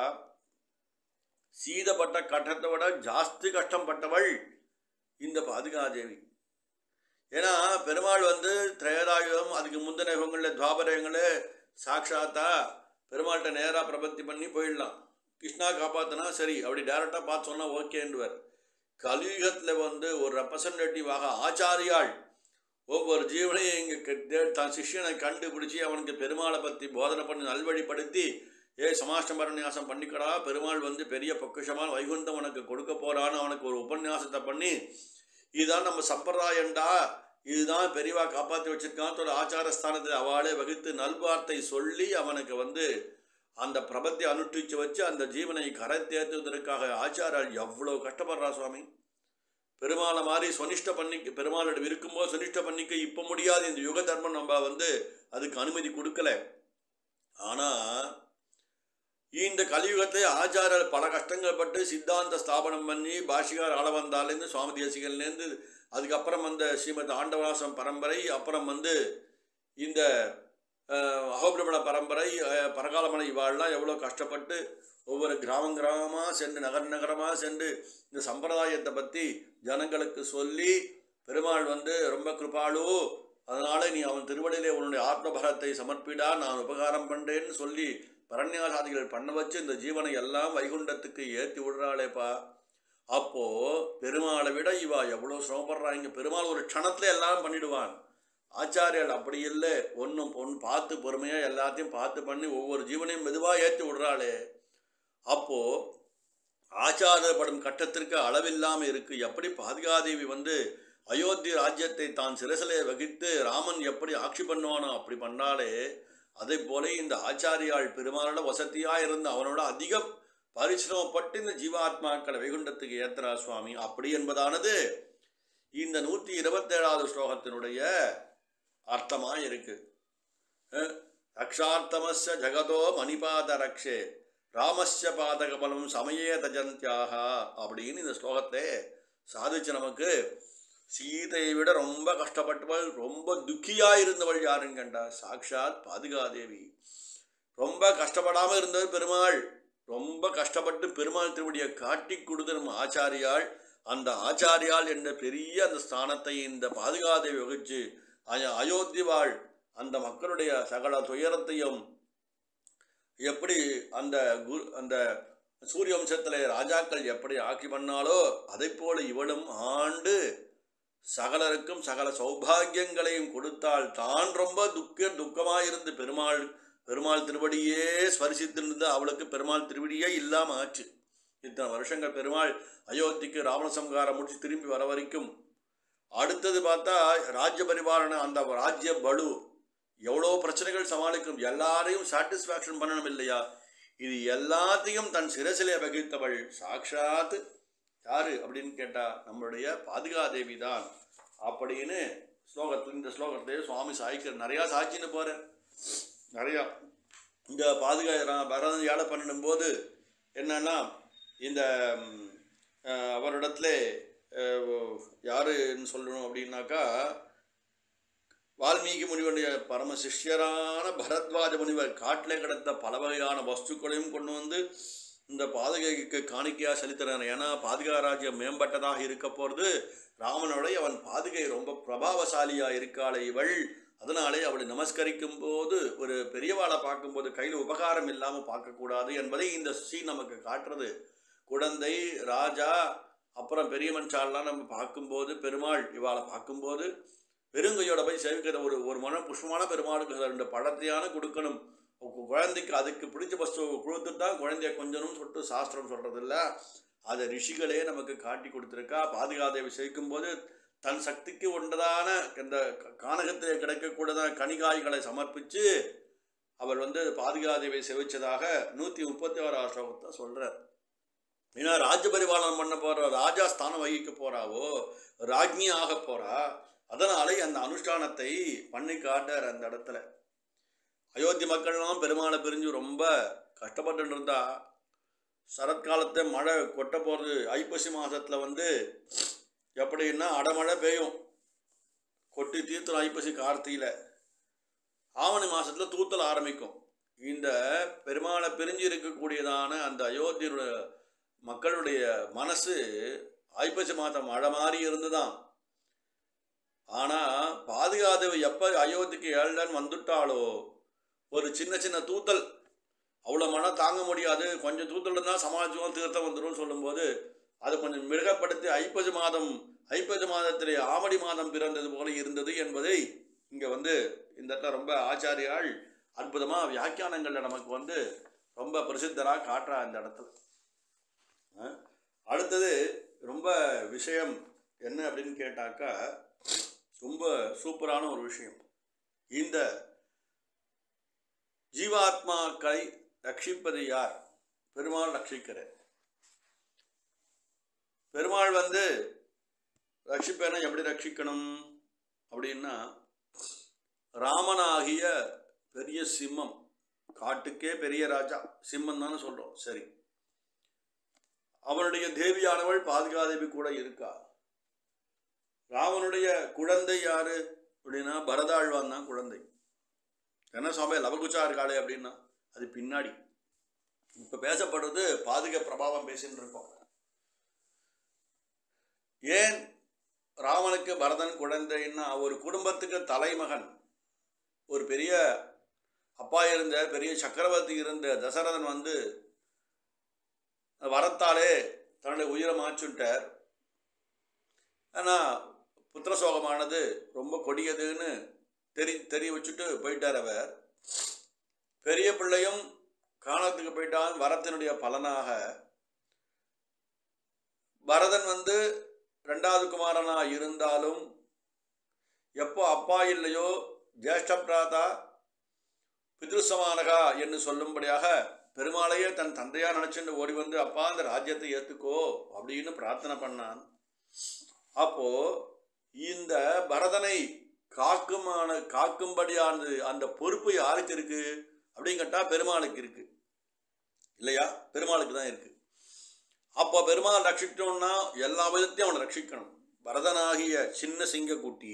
சீதப்பட்ட கட்டத்தை விட ஜாஸ்தி கஷ்டப்பட்டவள் இந்த பாதுகாதேவி ஏன்னா பெருமாள் வந்து திரேதாயுகம் அதுக்கு முந்தின யுகங்களில் துவாபர யுகங்களில் சாட்சாத்தா பெருமாள்கிட்ட நேராக பிரபத்தி பண்ணி போயிடலாம் கிருஷ்ணா காப்பாத்தினா சரி அப்படி டேரெக்டாக பார்த்து சொன்னால் ஓகேன்னுவர் கலியுகத்தில் வந்து ஒரு ரெப்ரசன்டேட்டிவாக ஆச்சாரியாள் ஒவ்வொரு ஜீவனையும் இங்கே தான் சிஷ்யனை கண்டுபிடிச்சி அவனுக்கு பெருமாளை பற்றி போதனை பண்ணி நல்வழிப்படுத்தி ஏ சமாஷ்டமரநியாசம் பண்ணிக்கடா பெருமாள் வந்து பெரிய பொக்கிஷமான வைகுண்டம் உனக்கு கொடுக்க போறான்னு அவனுக்கு ஒரு உபன்யாசத்தை பண்ணி இதுதான் நம்ம சம்பிரதாயண்டா இதுதான் பெரியவா காப்பாற்றி வச்சிருக்கான் ஒரு ஆச்சாரஸ்தானத்தில் அவளே வகுத்து நல்வார்த்தை சொல்லி அவனுக்கு வந்து அந்த பிரபத்தை அனுஷ்டிச்சு வச்சு அந்த ஜீவனை கரை தேர்த்துவதற்காக ஆச்சாரால் எவ்வளோ கஷ்டப்படுறா சுவாமி பெருமாளை மாதிரி சொனிஷ்ட பண்ணிக்க பெருமாளிடம் இருக்கும்போது சொனிஷ்ட பண்ணிக்க இப்போ முடியாது இந்த யுக தர்மம் நம்ம வந்து அதுக்கு அனுமதி கொடுக்கல ஆனால் இந்த கலியுகத்தை ஆச்சாரர் பல கஷ்டங்கள் பட்டு சித்தாந்த ஸ்தாபனம் பண்ணி பாஷிகார் ஆள வந்தாலேருந்து சுவாமி தேசிகள்லேருந்து அதுக்கப்புறம் வந்த ஸ்ரீமத் ஆண்டவராசம் பரம்பரை அப்புறம் வந்து இந்த அகோபிரமண பரம்பரை அஹ், பரகாலமண இவாள்லாம் எவ்வளோ கஷ்டப்பட்டு ஒவ்வொரு கிராமம் கிராமமாக சென்று நகர் நகரமாக சென்று இந்த சம்பிரதாயத்தை பற்றி ஜனங்களுக்கு சொல்லி பெருமாள் வந்து ரொம்ப கிருபாளு அதனால நீ அவன் திருவடியிலே உன்னுடைய ஆத்மபரத்தை சமர்ப்பிடா நான் உபகாரம் பண்ணுறேன்னு சொல்லி பரண்யாசாதிகள் பண்ண வச்சு இந்த ஜீவனை எல்லாம் வைகுண்டத்துக்கு ஏற்றி விடுறாளேப்பா அப்போ பெருமாளை விட இவா எவ்வளோ சிரமப்படுறாங்க பெருமாள் ஒரு க்ஷணத்துல எல்லாம் பண்ணிடுவான் ஆச்சாரியால் அப்படி இல்லை ஒன்றும் பொன் பார்த்து பொறுமையாக எல்லாத்தையும் பார்த்து பண்ணி ஒவ்வொரு ஜீவனையும் மெதுவாக ஏற்றி விடுறாளே அப்போ ஆச்சாரப்படும் கட்டத்திற்கு அளவில்லாமல் இருக்கு எப்படி பாதுகாதேவி வந்து அயோத்தி ராஜ்யத்தை தான் சிரசிலே வகித்து ராமன் எப்படி ஆட்சி பண்ணுவானோ அப்படி பண்ணாலே அதே போல இந்த ஆச்சாரியாள் பெருமாளோட வசதியா இருந்து அவனோட அதிக பரிசிரமப்பட்டு இந்த ஜீவாத்மாக்களை வைகுண்டத்துக்கு ஏத்துறா சுவாமி அப்படி என்பதானது இந்த நூற்றி இருபத்தேழாவது ஸ்லோகத்தினுடைய அர்த்தமா இருக்கு அஹ், ரக்ஷார்த்தமஸ்ய ஜகதோ மணிபாத ரக்ஷே ராமஸ்ய பாதகபலம் சமயே தஜந்தியாக அப்படின்னு இந்த ஸ்லோகத்தை சாதிச்சு நமக்கு சீதையை விட ரொம்ப கஷ்டப்பட்டவள் ரொம்ப துக்கியா இருந்தவள் யாருன்னு கண்டா சாக்ஷாத் பாதுகாதேவி ரொம்ப கஷ்டப்படாம இருந்தவர் பெருமாள் ரொம்ப கஷ்டப்பட்டு பெருமாள் திருவடியை காட்டி கொடுத்த நம்ம ஆச்சாரியாள் அந்த ஆச்சாரியாள் என்ற பெரிய அந்த ஸ்தானத்தை இந்த பாதுகாதேவி வகிச்சு அய- அயோத்தி வாழ் அந்த மக்களுடைய சகல துயரத்தையும் எப்படி அந்த குரு அந்த சூரிய வம்சத்திலே ராஜாக்கள் எப்படி ஆட்சி பண்ணாலோ அதைப் போல இவளும் ஆண்டு சகலருக்கும் சகல சௌபாகியங்களையும் கொடுத்தால் தான் ரொம்ப துக்க துக்கமாயிருந்து பெருமாள் பெருமாள் திருவடியே ஸ்பரிசித்திருந்த அவளுக்கு பெருமாள் திருவடியே இல்லாம ஆச்சு இத்தனை வருஷங்கள் பெருமாள் அயோத்திக்கு ராவண சம்ஹாரம் முடிச்சு திரும்பி வர வரைக்கும் அடுத்தது பார்த்தா ராஜ்ய பரிபாலன அந்த ராஜ்ய பலு எவ்வளோ பிரச்சனைகள் சமாளிக்கும் எல்லாரையும் சாட்டிஸ்ஃபேக்ஷன் பண்ணணும் இல்லையா இது எல்லாத்தையும் தன் சிரசிலே வகித்தவள் சாக்ஷாத் யாரு அப்படின்னு கேட்டா நம்மளுடைய பாதுகாதேவி தான் அப்படின்னு ஸ்லோகத்தில் இந்த ஸ்லோகத்திலே சுவாமி சாய்க்கர் நிறையா சாட்சின்னு போகிறார் நிறையா இந்த பாதுகா பரதன் யாழை பண்ணிடும்போது என்னன்னா இந்த ம், அஹ், அவரிடத்துல அஹ், யாருன்னு சொல்லணும் அப்படின்னாக்கா வால்மீகி முனிவருடைய பரம சிஷ்யரான பரத்வாஜ முனிவர் காட்டிலே கிடந்த பல வகையான வஸ்துக்களையும் கொண்டு வந்து இந்த பாதுகைக்கு காணிக்கையாக செலுத்துறான் ஏன்னா பாதுகா ராஜ்யம் மேம்பட்டதாக இருக்க போகிறது ராமனுடைய அவன் பாதுகை ரொம்ப பிரபாவசாலியாக இருக்காளே இவள் அதனாலே அவளை நமஸ்கரிக்கும் போது ஒரு பெரியவாளை பார்க்கும்போது கையில் உபகாரம் இல்லாமல் பார்க்கக்கூடாது என்பதை இந்த சீன் நமக்கு காட்டுறது குழந்தை ராஜா அப்புறம் பெரிய மனுஷாலாம் நம்ம பார்க்கும்போது பெருமாள் இவாளை பார்க்கும்போது பெருங்கையோட போய் சேவிக்கிற ஒரு ஒரு மன புஷ்பமான பெருமாளுக்கு ரெண்டு பழத்தையான கொடுக்கணும் கு- குழந்தைக்கு அதுக்கு பிடிச்ச வஸ்து கொடுத்துட்டு தான் குழந்தைய கொஞ்சணும்னு சொல்லிட்டு சாஸ்திரம் சொல்றது இல்ல அதை ரிஷிகளே நமக்கு காட்டி கொடுத்துருக்கா பாதுகாதேவி சேவிக்கும்போது தன் சக்திக்கு உண்டதான இந்த க- கானகத்திலே கிடைக்கக்கூடியதான கனிகாய்களை சமர்ப்பித்து அவள் வந்து பாதுகாதேவியை சேவிச்சதாக நூற்றி முப்பத்தி ஓராவது ஸ்லோகத்தை சொல்கிறார் ஏன்னா ராஜ்ய பரிபாலனம் பண்ண போகிற ராஜா ஸ்தானம் வகிக்க போறாவோ ராஜ்ஞி ஆக போறா அதனாலே அந்த அனுஷ்டானத்தை பண்ணி காட்டார் அந்த இடத்துல அயோத்தி மக்கள்லாம் பெருமாளை பிரிஞ்சு ரொம்ப கஷ்டப்பட்டு இருந்தா சரத்காலத்தை மழை கொட்ட போகிறது ஐப்பசி மாதத்தில் வந்து எப்படின்னா அடமழை பெய்யும் கொட்டி தீர்த்தம் ஐப்பசி கார்த்தியில் ஆவணி மாதத்தில் தூத்தல் ஆரம்பிக்கும் இந்த பெருமாளை பிரிஞ்சு இருக்கக்கூடியதான அந்த அயோத்தியுடைய மக்களுடைய மனசு ஐப்பசி மாதம் மழை மாதிரி இருந்துதான் ஆனால் பாதுகாதேவி எப்போ அயோத்திக்கு ஏழன் வந்துட்டாளோ ஒரு சின்ன சின்ன தூத்தல் அவ்வளோ மனம் தாங்க முடியாது கொஞ்சம் தூத்தல் இருந்தால் சமாளிச்சுவோம் தீர்த்தம் வந்துடும் சொல்லும்போது அதை கொஞ்சம் மிருகப்படுத்தி ஐப்பது மாதம் ஐப்பது மாதத்திலே ஆவடி மாதம் பிறந்தது போல இருந்தது என்பதை இங்கே வந்து இந்த இடத்துல ரொம்ப ஆச்சாரியாள் அற்புதமாக வியாக்கியானங்களில் நமக்கு வந்து ரொம்ப பிரசித்தராக காட்டுறா இந்த இடத்துல அஹ், அடுத்தது ரொம்ப விஷயம் என்ன அப்படின்னு கேட்டாக்கா ரொம்ப சூப்பரான ஒரு விஷயம் இந்த ஜீவாத்மாக்களை ரட்சிப்பது யார் பெருமாள் ரட்சிக்கிறார் பெருமாள் வந்து ரட்சிப்பேனா எப்படி ரட்சிக்கணும் அப்படின்னா ராமனாகிய பெரிய சிம்மம் காட்டுக்கே பெரிய ராஜா சிம்மம் தானே சொல்கிறோம் சரி அவனுடைய தேவியானவள் பாதுகாதேவி கூட இருக்கா ராமனுடைய குழந்தை யாரு அப்படின்னா பரதாழ்வான் தான் குழந்தை என்ன சுவாமி லவகுச்சா இருக்காளே அப்படின்னா அது பின்னாடி இப்போ பேசப்படுறது பாதுக பிரபாவம் பேசின்னு இருக்கோம் ஏன் ராமனுக்கு பரதன் குழந்தைன்னா ஒரு குடும்பத்துக்கு தலைமகன் ஒரு பெரிய அப்பா இருந்த பெரிய சக்கரவர்த்தி இருந்த தசரதன் வந்து வரத்தாலே தன்னுடைய உயிரை மாச்சுட்டார் ஆனால் புத்திரசோகமானது ரொம்ப கொடியதுன்னு தெரி தெரிய வச்சுட்டு போயிட்டார் அவர் பெரிய பிள்ளையும் காணத்துக்கு போயிட்டான் வரத்தினுடைய பலனாக பரதன் வந்து ரெண்டாவது குமாரனா இருந்தாலும் எப்போ அப்பா இல்லையோ ஜேஷ்ட பிராதா பித்ருசமானகா என்று சொல்லும்படியாக பெருமாளையே தன் தந்தையா நினைச்சுன்னு ஓடி வந்து அப்பா அந்த ராஜ்யத்தை ஏத்துக்கோ அப்படின்னு பிரார்த்தனை பண்ணான் அப்போ இந்த பரதனை காக்குமான காக்கும்படியானது அந்த பொறுப்பு யாருக்கு இருக்கு அப்படின்னு கேட்டா பெருமாளுக்கு இருக்கு இல்லையா பெருமாளுக்கு தான் இருக்கு அப்போ பெருமாள் ரட்சிக்கணும்னா எல்லா விதத்தையும் அவனை ரட்சிக்கணும் பரதனாகிய சின்ன சிங்கக்குட்டி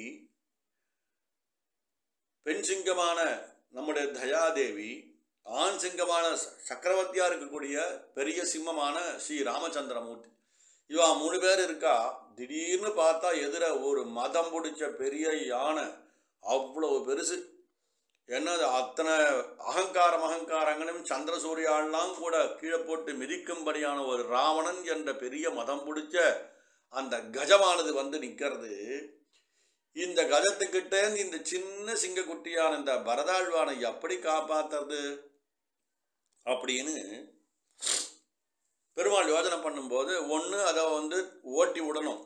பெண் சிங்கமான நம்முடைய தயாதேவி ஆண் சிங்கமான ச- சக்கரவர்த்தியா இருக்கக்கூடிய பெரிய சிம்மமான ஸ்ரீ ராமச்சந்திரமூர்த்தி இவா மூணு பேர் இருக்கா திடீர்னு பார்த்தா எதிர ஒரு மதம் பிடிச்ச பெரிய யானை அவ்வளவு பெருசு ஏன்னா அது அத்தனை அகங்காரம் அகங்காரங்களும் சந்திர சூரியாலாம் கூட கீழே போட்டு மிதிக்கும்படியான ஒரு ராவணன் என்ற பெரிய மதம் பிடிச்ச அந்த கஜமானது வந்து நிற்கிறது இந்த கஜத்துக்கிட்டே இந்த சின்ன சிங்கக்குட்டியான இந்த பரதாழ்வானை எப்படி காப்பாத்துறது அப்படின்னு பெருமாள் யோஜனை பண்ணும்போது ஒன்று அதை வந்து ஓட்டி விடணும்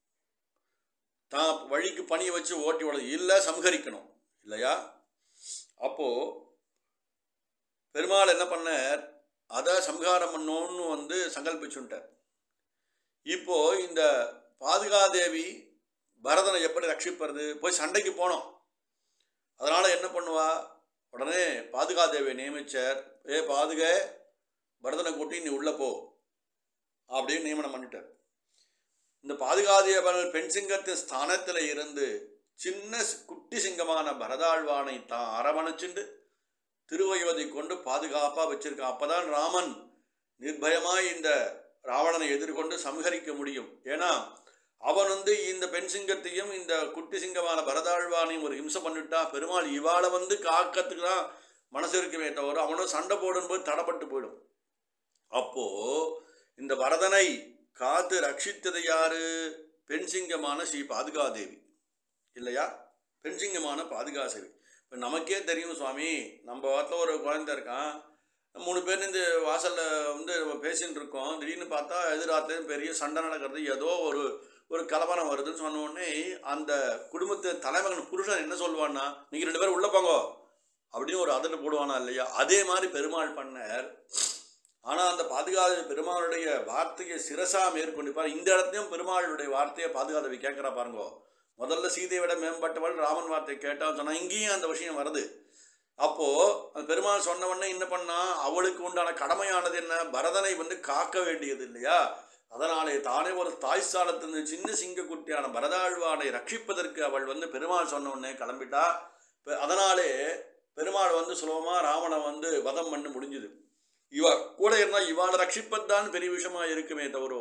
தான் வழிக்கு பணியை வச்சு ஓட்டி விடணும் இல்லை சம்ஹரிக்கணும் இல்லையா அப்போது பெருமாள் என்ன பண்ணார் அதை சம்ஹாரம் பண்ணோன்னு வந்து சங்கல்பிச்சுட்டார் இப்போ இந்த பாதுகாதேவி பரதனை எப்படி ரட்சிப்பது போய் சண்டைக்கு போனோம் அதனால் என்ன பண்ணுவா உடனே பாதுகாதேவியை நியமிச்சார் ஏ பாதுக பரதனை கூட்டி நீ உள்ளே போ அப்படின்னு நியமனம் பண்ணிட்டார் இந்த பாதுகாதேவன் பெண் சிங்கத்தின் ஸ்தானத்தில் இருந்து சின்ன சி- குட்டி சிங்கமான பரதாழ்வானை தான் அரவணைச்சுண்டு திருவயோதை கொண்டு பாதுகாப்பாக வச்சிருக்கான் அப்பதான் ராமன் நிர்பயமாய் இந்த ராவணனை எதிர்கொண்டு சம்ஹரிக்க முடியும் ஏன்னா அவன் வந்து இந்த பெண் சிங்கத்தையும் இந்த குட்டி சிங்கமான பரதாழ்வானையும் ஒரு ஹிம்சை பண்ணிட்டா பெருமாள் இவாளை வந்து காக்கத்துக்கு தான் மனசு இருக்குமே தவிர அவனும் சண்டை போடும்போது தடப்பட்டு போயிடும் அப்போ இந்த பரதனை காத்து ரட்சித்தது யாரு பெண் சிங்கமான ஸ்ரீ பாதுகாதேவி இல்லையா பெண் சிங்கமான பாதுகாதேவி இப்போ நமக்கே தெரியும் சுவாமி நம்ம வீட்டில் ஒரு குழந்தை இருக்கான் மூணு பேர் இந்த வாசலில் வந்து நம்ம பேசின்னு இருக்கோம் திடீர்னு பார்த்தா எதிராத்துலேயும் பெரிய சண்டை நடக்கிறது ஏதோ ஒரு ஒரு கலவரம் வருதுன்னு சொன்ன உடனே அந்த குடும்பத்து தலைமகன் புருஷன் என்ன சொல்லுவான்னா நீங்கள் ரெண்டு பேரும் உள்ள போங்கோ அப்படின்னு ஒரு அதில் போடுவானா இல்லையா அதே மாதிரி பெருமாள் பண்ணார் ஆனால் அந்த பாதுகாத பெருமாளுடைய வார்த்தையை சிரசா மேற்கொண்டிருப்பார் இந்த இடத்துலையும் பெருமாளுடைய வார்த்தையை பாதுகாதவி கேட்குறா பாருங்கோ முதல்ல சீதையை விட மேம்பட்டவள் ராமன் வார்த்தையை கேட்டான்னு சொன்னா இங்கேயும் அந்த விஷயம் வருது அப்போ அந்த பெருமாள் சொன்ன உடனே என்ன பண்ணா அவளுக்கு உண்டான கடமையானது என்ன பரதனை வந்து காக்க வேண்டியது இல்லையா அதனாலே தானே ஒரு தாய் ஸ்தானத்திலிருந்து சின்ன சிங்கக்குட்டியான பரதாழ்வானை ரட்சிப்பதற்கு அவள் வந்து பெருமாள் சொன்ன உடனே கிளம்பிட்டா பெ- அதனாலே பெருமாள் வந்து சுலபமா ராவணை வந்து வதம் பண்ண முடிஞ்சுது இவ கூட இருந்தா இவாளை ரட்சிப்பதுதான் பெரிய விஷயமா இருக்குமே தவிர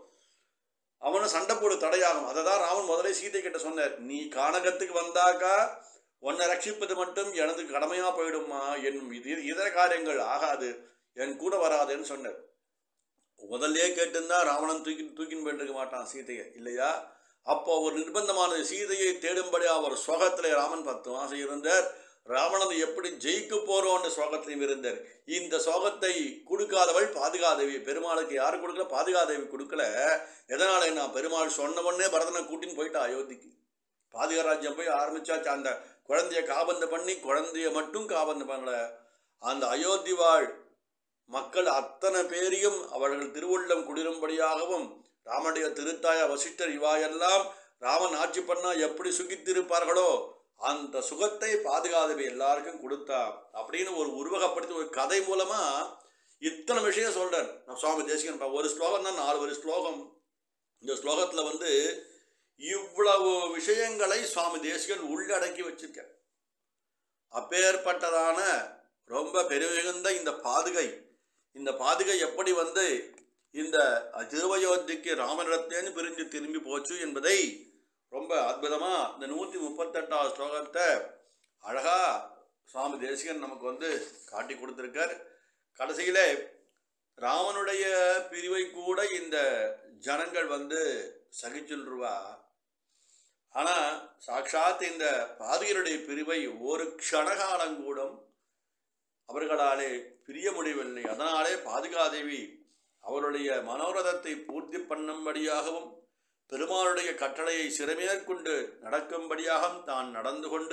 அவனை சண்டை போடு தடையாகும் அதை தான் ராமன் முதலே சீதை கிட்ட சொன்னார் நீ கானகத்துக்கு வந்தாக்கா உன்னை ரட்சிப்பது மட்டும் எனது கடமையா போயிடுமா என் இது இதர காரியங்கள் ஆகாது என் கூட வராதுன்னு சொன்னார் முதல்லே கேட்டிருந்தா ராவணன் தூக்கி தூக்கின்னு போயிட்டு மாட்டான் சீதையை இல்லையா அப்போ ஒரு நிர்பந்தமானது சீதையை தேடும்படி அவர் சோகத்திலே ராமன் பத்து மாசம் இருந்தார் ராவணனை எப்படி ஜெயிக்க போறோம்னு சோகத்திலையும் இருந்தார் இந்த சோகத்தை கொடுக்காதவள் பாதுகாதேவி பெருமாளுக்கு யாரு கொடுக்கல பாதுகாதேவி கொடுக்கல எதனால என்ன பெருமாள் சொன்ன உடனே பரதனை கூட்டின்னு போயிட்டா அயோத்திக்கு பாதுகா ராஜ்யம் போய் ஆரம்பிச்சாச்சு அந்த குழந்தைய காபந்து பண்ணி குழந்தைய மட்டும் காபந்து பண்ணல அந்த அயோத்தி வாழ் மக்கள் அத்தனை பேரையும் அவர்கள் திருவுள்ளம் குளிரும்படியாகவும் ராமனுடைய திருத்தாய வசிஷ்டர் இவாயெல்லாம் ராமன் ஆட்சி பண்ணா எப்படி சுகித்திருப்பார்களோ அந்த சுகத்தை பாதுகாதவை எல்லாருக்கும் கொடுத்தா அப்படின்னு ஒரு உருவகப்படுத்தி ஒரு கதை மூலமா இத்தனை விஷயம் சொல்றார் நான் சுவாமி தேசிகன் பா- ஒரு ஸ்லோகம் தான் நாலு ஒரு ஸ்லோகம் இந்த ஸ்லோகத்துல வந்து இவ்வளவு விஷயங்களை சுவாமி தேசிகன் உள்ளடக்கி வச்சிருக்கார் அப்பேற்பட்டதான ரொம்ப பெருமிகுந்த இந்த பாதுகை இந்த பாதுகை எப்படி வந்து இந்த திருவயோத்திக்கு ராமனிடத்தேன்னு பிரிஞ்சு திரும்பி போச்சு என்பதை ரொம்ப அற்புதமா இந்த நூற்றி முப்பத்தெட்டாவது ஸ்லோகத்தை அழகா சுவாமி தேசிகன் நமக்கு வந்து காட்டி கொடுத்துருக்கார் கடைசியிலே ராமனுடைய பிரிவை கூட இந்த ஜனங்கள் வந்து சகிச்சுருவா ஆனால் சாட்சாத் இந்த பாதியருடைய பிரிவை ஒரு க்ஷணகாலம் கூடம் அவர்களாலே பிரிய முடியவில்லை அதனாலே பாதுகாதேவி அவருடைய மனோரதத்தை பூர்த்தி பண்ணும்படியாகவும் பெருமாளுடைய கட்டளையை சிறமேற்கொண்டு நடக்கும்படியாகவும் தான் நடந்து கொண்டு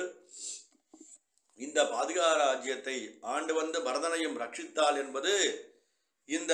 இந்த பாதுகா ராஜ்யத்தை ஆண்டு வந்து பரதனையும் ரட்சித்தாள் என்பது இந்த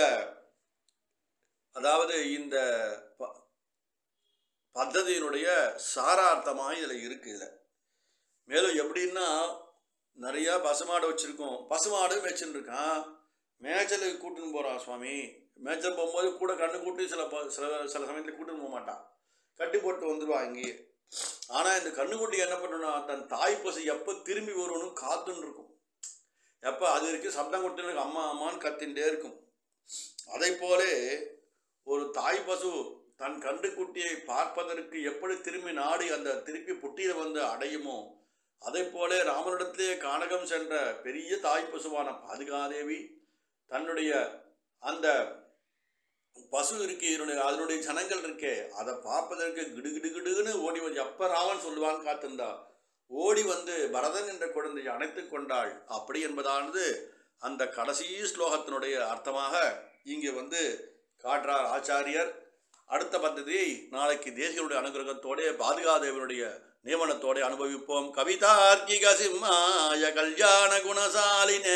அதாவது இந்த ப- பத்ததியினுடைய சாரார்த்தமாக இதில் இருக்கு இதில் மேலும் எப்படின்னா நிறையா பசுமாடு வச்சுருக்கோம் பசுமாடு மேய்ச்சின்னு இருக்கான் மேய்ச்சலுக்கு கூட்டின்னு போகிறான் சுவாமி மேய்ச்சல் போகும்போது கூட கண்ணு கூட்டி சில ப- சில சில சமயத்தில் கூட்டின்னு போக மாட்டான் கட்டி போட்டு வந்துடுவான் இங்கேயே ஆனால் இந்த கண்ணுக்குட்டி என்ன பண்ணுன்னா தன் தாய் பசு எப்போ திரும்பி வரும்னு காத்துன்னு இருக்கும் எப்போ அது வரைக்கும் சப்தம் கொடுத்துன்னு அம்மா அம்மான்னு கத்தின்ண்டே இருக்கும் அதை போலே ஒரு தாய் பசு தன் கண்டுக்குட்டியை பார்ப்பதற்கு எப்படி திரும்பி நாடி அந்த திருப்பி புட்டியில் வந்து அடையுமோ அதே போல ராமனிடத்திலே கானகம் சென்ற பெரிய தாய் பசுவான பாதுகாதேவி தன்னுடைய அந்த பசு இருக்கு இதனுடைய அதனுடைய ஜனங்கள் இருக்கே அதை பார்ப்பதற்கு கிடுகிடுகிடுன்னு ஓடி வந்து எப்ப ராமன் சொல்லுவான்னு காத்திருந்தா ஓடி வந்து பரதன் என்ற குழந்தையை அணைத்துக் கொண்டாள் அப்படி என்பதானது அந்த கடைசி ஸ்லோகத்தினுடைய அர்த்தமாக இங்கே வந்து காட்டுறார் ஆச்சாரியர் அடுத்த பദ്ധதியை நாளைக்கு தேசியனுடைய அனுகிரகத்தோட பாதுகாதேவனுடைய நியமனத்தோட அனுபவிப்போம் கவிதார்க்கிக சிம்மாய கல்யாண குணசாலினே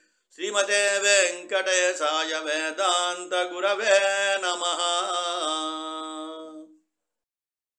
ஸ்ரீமதே வெங்கடேசாய வேதாந்த குரவே நமஹா